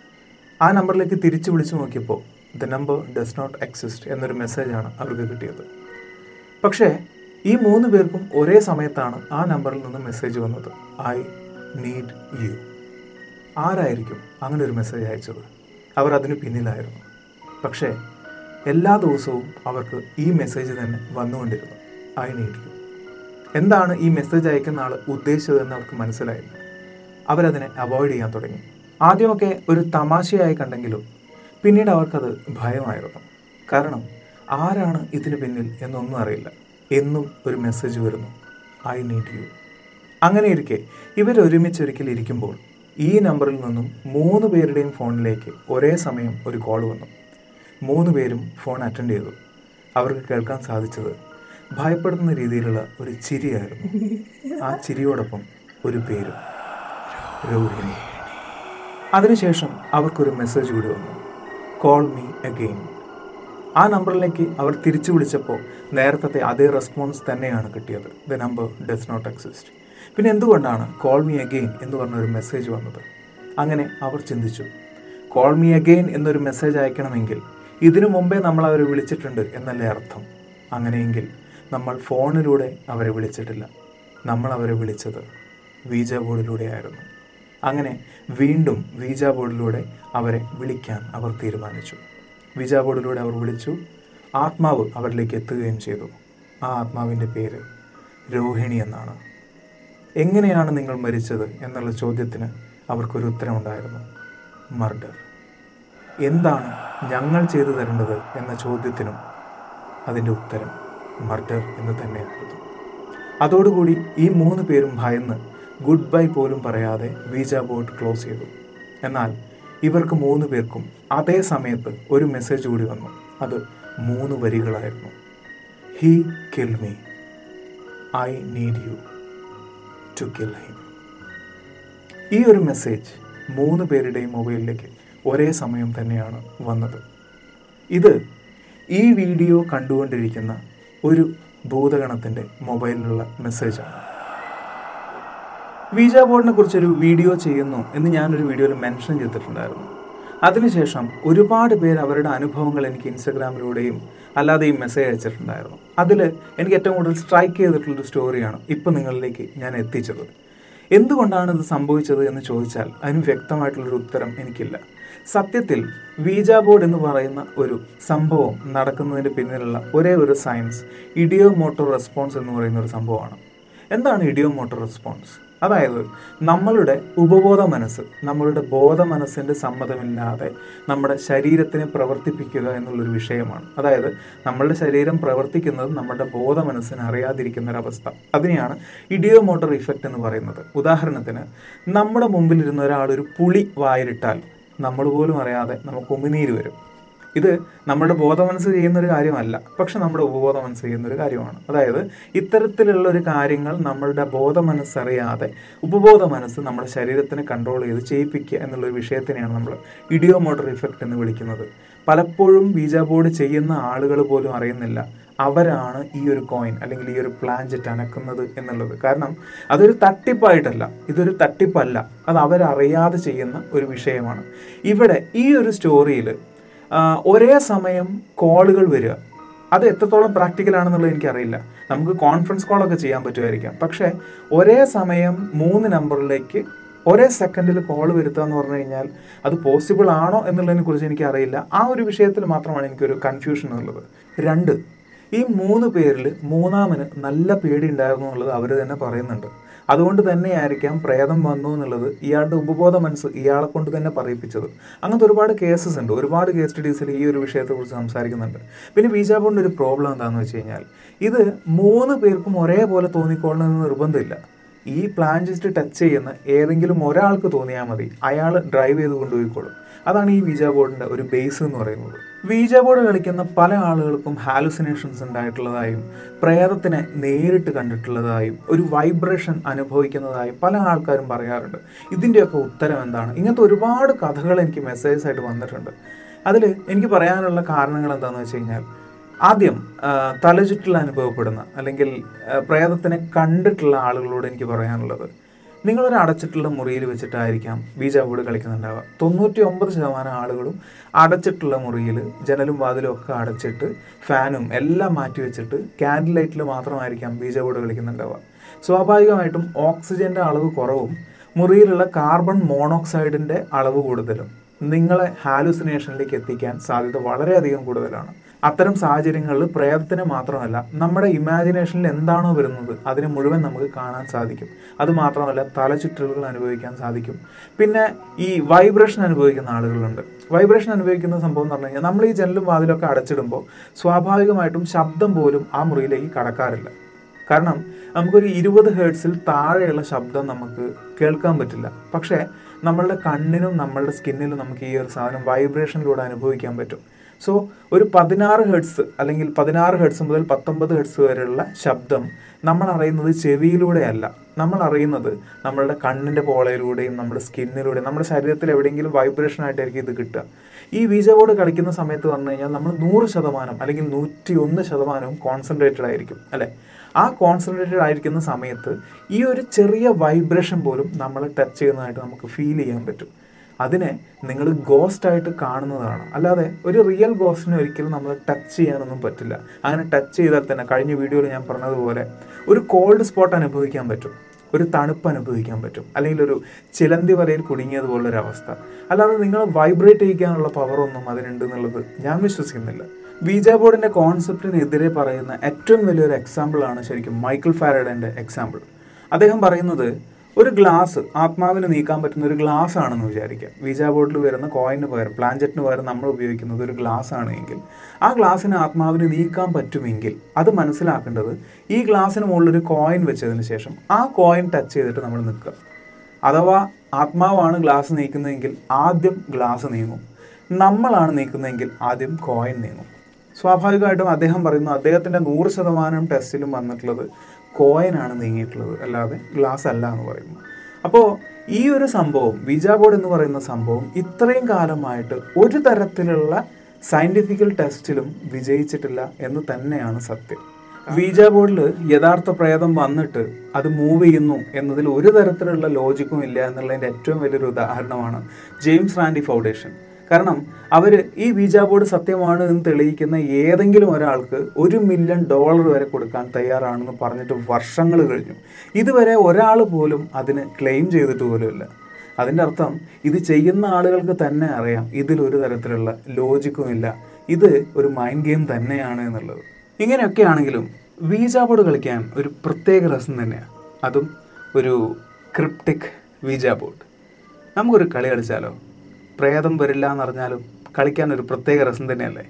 ആ നമ്പറിലേക്ക് തിരിച്ചു വിളിച്ചു നോക്കിയപ്പോൾ the number does not exist എന്നൊരു മെസ്സേജാണ് അവർക്ക് കിട്ടിയത് പക്ഷേ ഈ മൂന്ന് പേർക്കും ഒരേ സമയത്താണ് ആ നമ്പറിൽ നിന്ന് മെസ്സേജ് വന്നത് ഐ നീഡ് യു ആരായിരിക്കും അങ്ങനെ ഒരു മെസ്സേജ് അയച്ചത് അവർ അതിന് പിന്നിലായിരുന്നു പക്ഷേ എല്ലാ ദിവസവും അവർക്ക് ഈ മെസ്സേജ് തന്നെ വന്നുകൊണ്ടിരുന്നു ഐ നീഡ് യു എന്താണ് ഈ മെസ്സേജ് അയക്കുന്ന ആൾ ഉദ്ദേശിച്ചതെന്ന് അവർക്ക് മനസ്സിലായില്ല അവരതിനെ അവോയ്ഡ് ചെയ്യാൻ തുടങ്ങി ആദ്യമൊക്കെ ഒരു തമാശയായി കണ്ടെങ്കിലും പിന്നീട് അവർക്കത് ഭയമായിരുന്നു കാരണം ആരാണ് ഇതിന് പിന്നിൽ എന്നൊന്നും അറിയില്ല എന്നും ഒരു മെസ്സേജ് വരുന്നു ഐ നീഡ് യു അങ്ങനെ ഇരിക്കെ ഇവരൊരുമിച്ചൊരിക്കൽ ഇരിക്കുമ്പോൾ ഈ നമ്പറിൽ നിന്നും മൂന്ന് പേരുടെയും ഫോണിലേക്ക് ഒരേ സമയം ഒരു കോൾ വന്നു മൂന്ന് പേരും ഫോൺ അറ്റൻഡ് ചെയ്തു അവർക്ക് കേൾക്കാൻ സാധിച്ചത് ഭയപ്പെടുന്ന രീതിയിലുള്ള ഒരു ചിരിയായിരുന്നു ആ ചിരിയോടൊപ്പം ഒരു പേരും രോഹിണി അതിനുശേഷം അവർക്കൊരു മെസ്സേജ് കൂടി വന്നു കോൾ മീ അഗെയിൻ ആ നമ്പറിലേക്ക് അവർ തിരിച്ചു വിളിച്ചപ്പോൾ നേരത്തെ അതേ റെസ്പോൺസ് തന്നെയാണ് കിട്ടിയത് the number does not exist പിന്നെ എന്തുകൊണ്ടാണ് കോൾ മീ അഗെയിൻ എന്ന് പറഞ്ഞൊരു മെസ്സേജ് വന്നത് അങ്ങനെ അവർ ചിന്തിച്ചു കോൾ മീ അഗെയിൻ എന്നൊരു മെസ്സേജ് അയക്കണമെങ്കിൽ ഇതിനു മുമ്പേ നമ്മൾ അവരെ വിളിച്ചിട്ടുണ്ട് എന്നല്ലേ അർത്ഥം അങ്ങനെയെങ്കിൽ നമ്മൾ ഫോണിലൂടെ അവരെ വിളിച്ചിട്ടില്ല നമ്മൾ അവരെ വിളിച്ചത് വീജ ബോർഡിലൂടെയായിരുന്നു അങ്ങനെ വീണ്ടും വീജ ബോർഡിലൂടെ അവരെ വിളിക്കാൻ അവർ തീരുമാനിച്ചു വീജ ബോർഡിലൂടെ അവർ വിളിച്ചു ആത്മാവ് അവരിലേക്ക് എത്തുകയും ചെയ്തു ആ ആത്മാവിൻ്റെ പേര് രോഹിണി എന്നാണ് എങ്ങനെയാണ് നിങ്ങൾ മരിച്ചത് എന്നുള്ള ചോദ്യത്തിന് അവർക്കൊരു ഉത്തരമുണ്ടായിരുന്നു മർഡർ എന്താണ് ഞങ്ങൾ ചെയ്തു തരേണ്ടത് എന്ന ചോദ്യത്തിനും അതിൻ്റെ ഉത്തരം മർഡർ എന്ന് തന്നെയായിരുന്നു അതോടുകൂടി ഈ മൂന്ന് പേരും ഭയന്ന് ഗുഡ് ബൈ പോലും പറയാതെ വീജ ബോർഡ് ക്ലോസ് ചെയ്തു എന്നാൽ ഇവർക്ക് മൂന്ന് പേർക്കും അതേ സമയത്ത് ഒരു മെസ്സേജ് കൂടി വന്നു അത് മൂന്ന് വരികളായിരുന്നു he kill me I need you to kill him ഈ ഒരു മെസ്സേജ് മൂന്ന് പേരുടെയും മൊബൈലിലേക്ക് ഒരേ സമയം തന്നെയാണ് വന്നത് ഇത് ഈ വീഡിയോ കണ്ടുകൊണ്ടിരിക്കുന്ന ഒരു ഭൂതഗണത്തിൻ്റെ മൊബൈലിലുള്ള മെസ്സേജാണ് വീജ ബോർഡിനെ കുറിച്ചൊരു വീഡിയോ ചെയ്യുന്നു എന്ന് ഞാനൊരു വീഡിയോയിൽ മെൻഷൻ ചെയ്തിട്ടുണ്ടായിരുന്നു അതിനുശേഷം ഒരുപാട് പേര് അവരുടെ അനുഭവങ്ങൾ എനിക്ക് ഇൻസ്റ്റഗ്രാമിലൂടെയും അല്ലാതെയും മെസ്സേജ് അയച്ചിട്ടുണ്ടായിരുന്നു അതിൽ എനിക്ക് ഏറ്റവും കൂടുതൽ സ്ട്രൈക്ക് ചെയ്തിട്ടുള്ളൊരു സ്റ്റോറിയാണ് ഇപ്പം നിങ്ങളിലേക്ക് ഞാൻ എത്തിച്ചത് എന്തുകൊണ്ടാണ് ഇത് സംഭവിച്ചത് എന്ന് ചോദിച്ചാൽ അതിന് വ്യക്തമായിട്ടുള്ളൊരു ഉത്തരം എനിക്കില്ല സത്യത്തിൽ വീജ ബോർഡ് എന്ന് പറയുന്ന ഒരു സംഭവം നടക്കുന്നതിന് പിന്നിലുള്ള ഒരേ ഒരു സയൻസ് ഇഡിയോ മോട്ടോർ റെസ്പോൺസ് എന്ന് പറയുന്ന ഒരു സംഭവമാണ് എന്താണ് ഇഡിയോ മോട്ടോർ റെസ്പോൺസ് അതായത് നമ്മളുടെ ഉപബോധ മനസ്സ് നമ്മളുടെ ബോധ മനസ്സിൻ്റെ സമ്മതമില്ലാതെ നമ്മുടെ ശരീരത്തിനെ പ്രവർത്തിപ്പിക്കുക എന്നുള്ളൊരു വിഷയമാണ് അതായത് നമ്മളുടെ ശരീരം പ്രവർത്തിക്കുന്നത് നമ്മുടെ ബോധ മനസ്സിന് അറിയാതിരിക്കുന്ന ഒരവസ്ഥ അതിനെയാണ് ഇഡിയോ മോട്ടോർ ഇഫക്റ്റ് എന്ന് പറയുന്നത് ഉദാഹരണത്തിന് നമ്മുടെ മുമ്പിലിരുന്ന ഒരാൾ ഒരു പുളി വായിലിട്ടാൽ നമ്മൾ പോലും അറിയാതെ നമുക്ക് ഉമിനീര് വരും ഇത് നമ്മുടെ ബോധമനസ്സ് ചെയ്യുന്ന ഒരു കാര്യമല്ല പക്ഷെ നമ്മുടെ ഉപബോധ മനസ്സ് ചെയ്യുന്ന ഒരു കാര്യമാണ് അതായത് ഇത്തരത്തിലുള്ള ഒരു കാര്യങ്ങൾ നമ്മളുടെ ബോധ മനസ്സറിയാതെ ഉപബോധ മനസ്സ് നമ്മുടെ ശരീരത്തിനെ കൺട്രോൾ ചെയ്ത് ചെയ്യിപ്പിക്കുക എന്നുള്ളൊരു വിഷയത്തിനെയാണ് നമ്മൾ ഇഡിയോ മോട്ടോർ ഇഫക്റ്റ് എന്ന് വിളിക്കുന്നത് പലപ്പോഴും ബീജ ബോർഡ് ചെയ്യുന്ന ആളുകൾ പോലും അറിയുന്നില്ല അവരാണ് ഈ ഒരു കോയിൻ അല്ലെങ്കിൽ ഈ ഒരു പ്ലാഞ്ചറ്റ് അനക്കുന്നത് എന്നുള്ളത് കാരണം അതൊരു തട്ടിപ്പായിട്ടല്ല ഇതൊരു തട്ടിപ്പല്ല അത് അവരറിയാതെ ചെയ്യുന്ന ഒരു വിഷയമാണ് ഇവിടെ ഈ ഒരു സ്റ്റോറിയിൽ ഒരേ സമയം കോളുകൾ വരിക അത് എത്രത്തോളം പ്രാക്ടിക്കൽ ആണെന്നുള്ളത് എനിക്കറിയില്ല നമുക്ക് കോൺഫറൻസ് കോളൊക്കെ ചെയ്യാൻ പറ്റുമായിരിക്കാം പക്ഷേ ഒരേ സമയം മൂന്ന് നമ്പറിലേക്ക് ഒരേ സെക്കൻഡിൽ കോൾ വരുത്തുക എന്ന് പറഞ്ഞു കഴിഞ്ഞാൽ അത് പോസിബിൾ ആണോ എന്നുള്ളതിനെ കുറിച്ച് എനിക്കറിയില്ല ആ ഒരു വിഷയത്തിൽ മാത്രമാണ് എനിക്കൊരു കൺഫ്യൂഷൻ ഉള്ളത് രണ്ട് ഈ മൂന്ന് പേരിൽ മൂന്നാമന് നല്ല പേടി ഉണ്ടായിരുന്നു എന്നുള്ളത് അവർ തന്നെ പറയുന്നുണ്ട് അതുകൊണ്ട് തന്നെയായിരിക്കാം പ്രേതം വന്നു എന്നുള്ളത് ഇയാളുടെ ഉപബോധ മനസ്സ് ഇയാളെ കൊണ്ട് തന്നെ പറയിപ്പിച്ചത് അങ്ങനത്തെ ഒരുപാട് കേസസ് ഉണ്ട് ഒരുപാട് കേസ് സ്റ്റഡീസിൽ ഈ ഒരു വിഷയത്തെക്കുറിച്ച് സംസാരിക്കുന്നുണ്ട് പിന്നെ ബീജാബോണ്ടിൻ്റെ ഒരു പ്രോബ്ലം എന്താണെന്ന് വെച്ച് കഴിഞ്ഞാൽ ഇത് മൂന്ന് പേർക്കും ഒരേപോലെ തോന്നിക്കൊള്ളണമെന്ന് നിർബന്ധമില്ല ഈ പ്ലാൻ ജസ്റ്റ് ടച്ച് ചെയ്യുന്ന ഏതെങ്കിലും ഒരാൾക്ക് തോന്നിയാൽ മതി അയാൾ ഡ്രൈവ് ചെയ്ത് കൊണ്ടുപോയിക്കോളും അതാണ് ഈ വീജ ബോർഡിൻ്റെ ഒരു ബേസ് എന്ന് പറയുന്നത് വീജ ബോർഡ് കളിക്കുന്ന പല ആളുകൾക്കും ഹാലുസിനേഷൻസ് ഉണ്ടായിട്ടുള്ളതായും പ്രേതത്തിനെ നേരിട്ട് കണ്ടിട്ടുള്ളതായും ഒരു വൈബ്രേഷൻ അനുഭവിക്കുന്നതായും പല ആൾക്കാരും പറയാറുണ്ട് ഇതിൻ്റെയൊക്കെ ഉത്തരം എന്താണ് ഇങ്ങനത്തെ ഒരുപാട് കഥകൾ എനിക്ക് മെസ്സേജസ് ആയിട്ട് വന്നിട്ടുണ്ട് അതിൽ എനിക്ക് പറയാനുള്ള കാരണങ്ങൾ എന്താണെന്ന് വെച്ച് കഴിഞ്ഞാൽ ആദ്യം തലചുറ്റൽ അനുഭവപ്പെടുന്ന അല്ലെങ്കിൽ പ്രേതത്തിനെ കണ്ടിട്ടുള്ള ആളുകളോട് എനിക്ക് പറയാനുള്ളത് നിങ്ങളൊരു അടച്ചിട്ടുള്ള മുറിയിൽ വെച്ചിട്ടായിരിക്കാം ബീജ ബോർഡ് കളിക്കുന്നുണ്ടാവുക തൊണ്ണൂറ്റി ഒമ്പത് ശതമാനം ആളുകളും അടച്ചിട്ടുള്ള മുറിയിൽ ജനലും വാതിലും ഒക്കെ അടച്ചിട്ട് ഫാനും എല്ലാം മാറ്റി വെച്ചിട്ട് ക്യാൻഡിൽ ലൈറ്റിൽ മാത്രമായിരിക്കാം ബീജ ബോർഡ് കളിക്കുന്നുണ്ടാവുക സ്വാഭാവികമായിട്ടും ഓക്സിജൻ്റെ അളവ് കുറവും മുറിയിലുള്ള കാർബൺ മോണോക്സൈഡിൻ്റെ അളവ് കൂടുതലും നിങ്ങളെ ഹാലുസിനേഷനിലേക്ക് എത്തിക്കാൻ സാധ്യത വളരെയധികം കൂടുതലാണ് അത്തരം സാഹചര്യങ്ങളിൽ പ്രേതത്തിന് മാത്രമല്ല നമ്മുടെ ഇമാജിനേഷനിൽ എന്താണോ വരുന്നത് അതിനെ മുഴുവൻ നമുക്ക് കാണാൻ സാധിക്കും അത് മാത്രമല്ല തലചുറ്റലുകൾ അനുഭവിക്കാൻ സാധിക്കും പിന്നെ ഈ വൈബ്രേഷൻ അനുഭവിക്കുന്ന ആളുകളുണ്ട് വൈബ്രേഷൻ അനുഭവിക്കുന്ന സംഭവം എന്ന് പറഞ്ഞു കഴിഞ്ഞാൽ നമ്മൾ ഈ ജനലും വാതിലൊക്കെ അടച്ചിടുമ്പോൾ സ്വാഭാവികമായിട്ടും ശബ്ദം പോലും ആ മുറിയിലേക്ക് കടക്കാറില്ല കാരണം നമുക്കൊരു ഇരുപത് ഹേർട്സിൽ താഴെയുള്ള ശബ്ദം നമുക്ക് കേൾക്കാൻ പറ്റില്ല പക്ഷേ നമ്മളുടെ കണ്ണിനും നമ്മളുടെ സ്കിന്നിലും നമുക്ക് ഈ ഒരു സാധനം വൈബ്രേഷനിലൂടെ അനുഭവിക്കാൻ പറ്റും സോ ഒരു പതിനാറ് ഹെഡ്സ് അല്ലെങ്കിൽ പതിനാറ് ഹെഡ്സ് മുതൽ പത്തൊമ്പത് ഹെഡ്സ് വരെയുള്ള ശബ്ദം നമ്മൾ അറിയുന്നത് ചെവിയിലൂടെയല്ല നമ്മൾ അറിയുന്നത് നമ്മളുടെ കണ്ണിൻ്റെ പോളയിലൂടെയും നമ്മുടെ സ്കിന്നിലൂടെയും നമ്മുടെ ശരീരത്തിൽ എവിടെയെങ്കിലും വൈബ്രേഷൻ ആയിട്ടായിരിക്കും ഇത് കിട്ടുക ഈ വീജ ബോർഡ് കളിക്കുന്ന സമയത്ത് പറഞ്ഞു കഴിഞ്ഞാൽ നമ്മൾ നൂറ് ശതമാനം അല്ലെങ്കിൽ നൂറ്റി ഒന്ന് ശതമാനവും കോൺസെൻട്രേറ്റഡ് ആയിരിക്കും അല്ലേ ആ കോൺസെൻട്രേറ്റഡ് ആയിരിക്കുന്ന സമയത്ത് ഈ ഒരു ചെറിയ വൈബ്രേഷൻ പോലും നമ്മളെ ടച്ച് ചെയ്യുന്നതായിട്ട് നമുക്ക് ഫീൽ ചെയ്യാൻ പറ്റും അതിനെ നിങ്ങൾ ഗോസ്റ്റ് ആയിട്ട് കാണുന്നതാണ് അല്ലാതെ ഒരു റിയൽ ഗോസ്റ്റിനെ ഒരിക്കലും നമ്മൾ ടച്ച് ചെയ്യാനൊന്നും പറ്റില്ല അങ്ങനെ ടച്ച് ചെയ്താൽ തന്നെ കഴിഞ്ഞ വീഡിയോയിൽ ഞാൻ പറഞ്ഞതുപോലെ ഒരു കോൾഡ് സ്പോട്ട് അനുഭവിക്കാൻ പറ്റും ഒരു തണുപ്പ് അനുഭവിക്കാൻ പറ്റും അല്ലെങ്കിൽ ഒരു ചിലന്തി വലയിൽ കുടുങ്ങിയതുപോലൊരു അവസ്ഥ അല്ലാതെ നിങ്ങൾ വൈബ്രേറ്റ് ചെയ്യിക്കാനുള്ള പവറൊന്നും അതിനുണ്ട് എന്നുള്ളത് ഞാൻ വിശ്വസിക്കുന്നില്ല വീജ ബോർഡിൻ്റെ കോൺസെപ്റ്റിനെതിരെ പറയുന്ന ഏറ്റവും വലിയൊരു എക്സാമ്പിളാണ് ശരിക്കും മൈക്കിൾ ഫാരഡൻ്റെ എക്സാമ്പിൾ അദ്ദേഹം പറയുന്നത് ഒരു ഗ്ലാസ് ആത്മാവിന് നീക്കാൻ പറ്റുന്ന ഒരു ഗ്ലാസ് ആണെന്ന് വിചാരിക്കുക വീജ ബോർഡിൽ വരുന്ന കോയിന് പകരം പ്ലാഞ്ചറ്റിന് പകരം നമ്മൾ ഉപയോഗിക്കുന്നത് ഒരു ഗ്ലാസ് ആണ് എങ്കിൽ ആ ഗ്ലാസ്സിന് ആത്മാവിന് നീക്കാൻ പറ്റുമെങ്കിൽ അത് മനസ്സിലാക്കേണ്ടത് ഈ ഗ്ലാസ്സിന് മുകളിൽ ഒരു കോയിൻ വെച്ചതിന് ശേഷം ആ കോയിൻ ടച്ച് ചെയ്തിട്ട് നമ്മൾ നിൽക്കുക അഥവാ ആത്മാവാണ് ഗ്ലാസ് നീക്കുന്നതെങ്കിൽ ആദ്യം ഗ്ലാസ് നീങ്ങും നമ്മളാണ് നീക്കുന്നതെങ്കിൽ ആദ്യം കോയിൻ നീങ്ങും സ്വാഭാവികമായിട്ടും അദ്ദേഹം പറയുന്നു അദ്ദേഹത്തിൻ്റെ നൂറ് ശതമാനം ടെസ്റ്റിലും വന്നിട്ടുള്ളത് കോയിനാണ് നീങ്ങിയിട്ടുള്ളത് അല്ലാതെ ഗ്ലാസ് അല്ല എന്ന് പറയുന്നു അപ്പോൾ ഈ ഒരു സംഭവം വിജാ ബോർഡ് എന്ന് പറയുന്ന സംഭവം ഇത്രയും കാലമായിട്ട് ഒരു തരത്തിലുള്ള സയൻറ്റിഫിക്കൽ ടെസ്റ്റിലും വിജയിച്ചിട്ടില്ല എന്ന് തന്നെയാണ് സത്യം വീജ ബോർഡിൽ യഥാർത്ഥ പ്രേതം വന്നിട്ട് അത് മൂവ് ചെയ്യുന്നു എന്നതിൽ ഒരു തരത്തിലുള്ള ലോജിക്കും ഇല്ല എന്നുള്ളതിൻ്റെ ഏറ്റവും വലിയൊരു ഉദാഹരണമാണ് ജെയിംസ് റാൻഡി ഫൗണ്ടേഷൻ കാരണം അവർ ഈ വീജ ബോർഡ് സത്യമാണ് എന്ന് തെളിയിക്കുന്ന ഏതെങ്കിലും ഒരാൾക്ക് ഒരു മില്യൺ ഡോളർ വരെ കൊടുക്കാൻ തയ്യാറാണെന്ന് പറഞ്ഞിട്ട് വർഷങ്ങൾ കഴിഞ്ഞു ഇതുവരെ ഒരാൾ പോലും അതിന് ക്ലെയിം ചെയ്തിട്ട് പോലുമില്ല അതിൻ്റെ അർത്ഥം ഇത് ചെയ്യുന്ന ആളുകൾക്ക് തന്നെ അറിയാം ഇതിലൊരു തരത്തിലുള്ള ലോജിക്കും ഇല്ല ഇത് ഒരു മൈൻഡ് ഗെയിം തന്നെയാണ് എന്നുള്ളത് ഇങ്ങനെയൊക്കെ ആണെങ്കിലും വീജ ബോർഡ് കളിക്കാൻ ഒരു പ്രത്യേക രസം തന്നെയാണ് അതും ഒരു ക്രിപ്റ്റിക് വീജ ബോർഡ് നമുക്കൊരു കളി കളിച്ചാലോ പ്രേതം വരില്ല എന്നറിഞ്ഞാലും കളിക്കാൻ ഒരു പ്രത്യേക രസം തന്നെയല്ലേ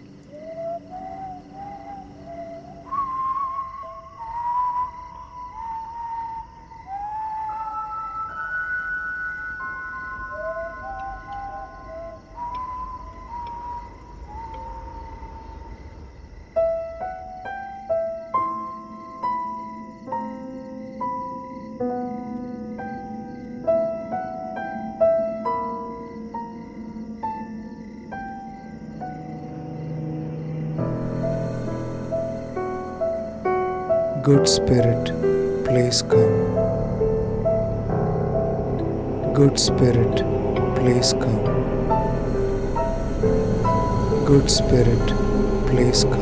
Good Spirit, please come. Good Spirit, please come. Good Spirit, please come.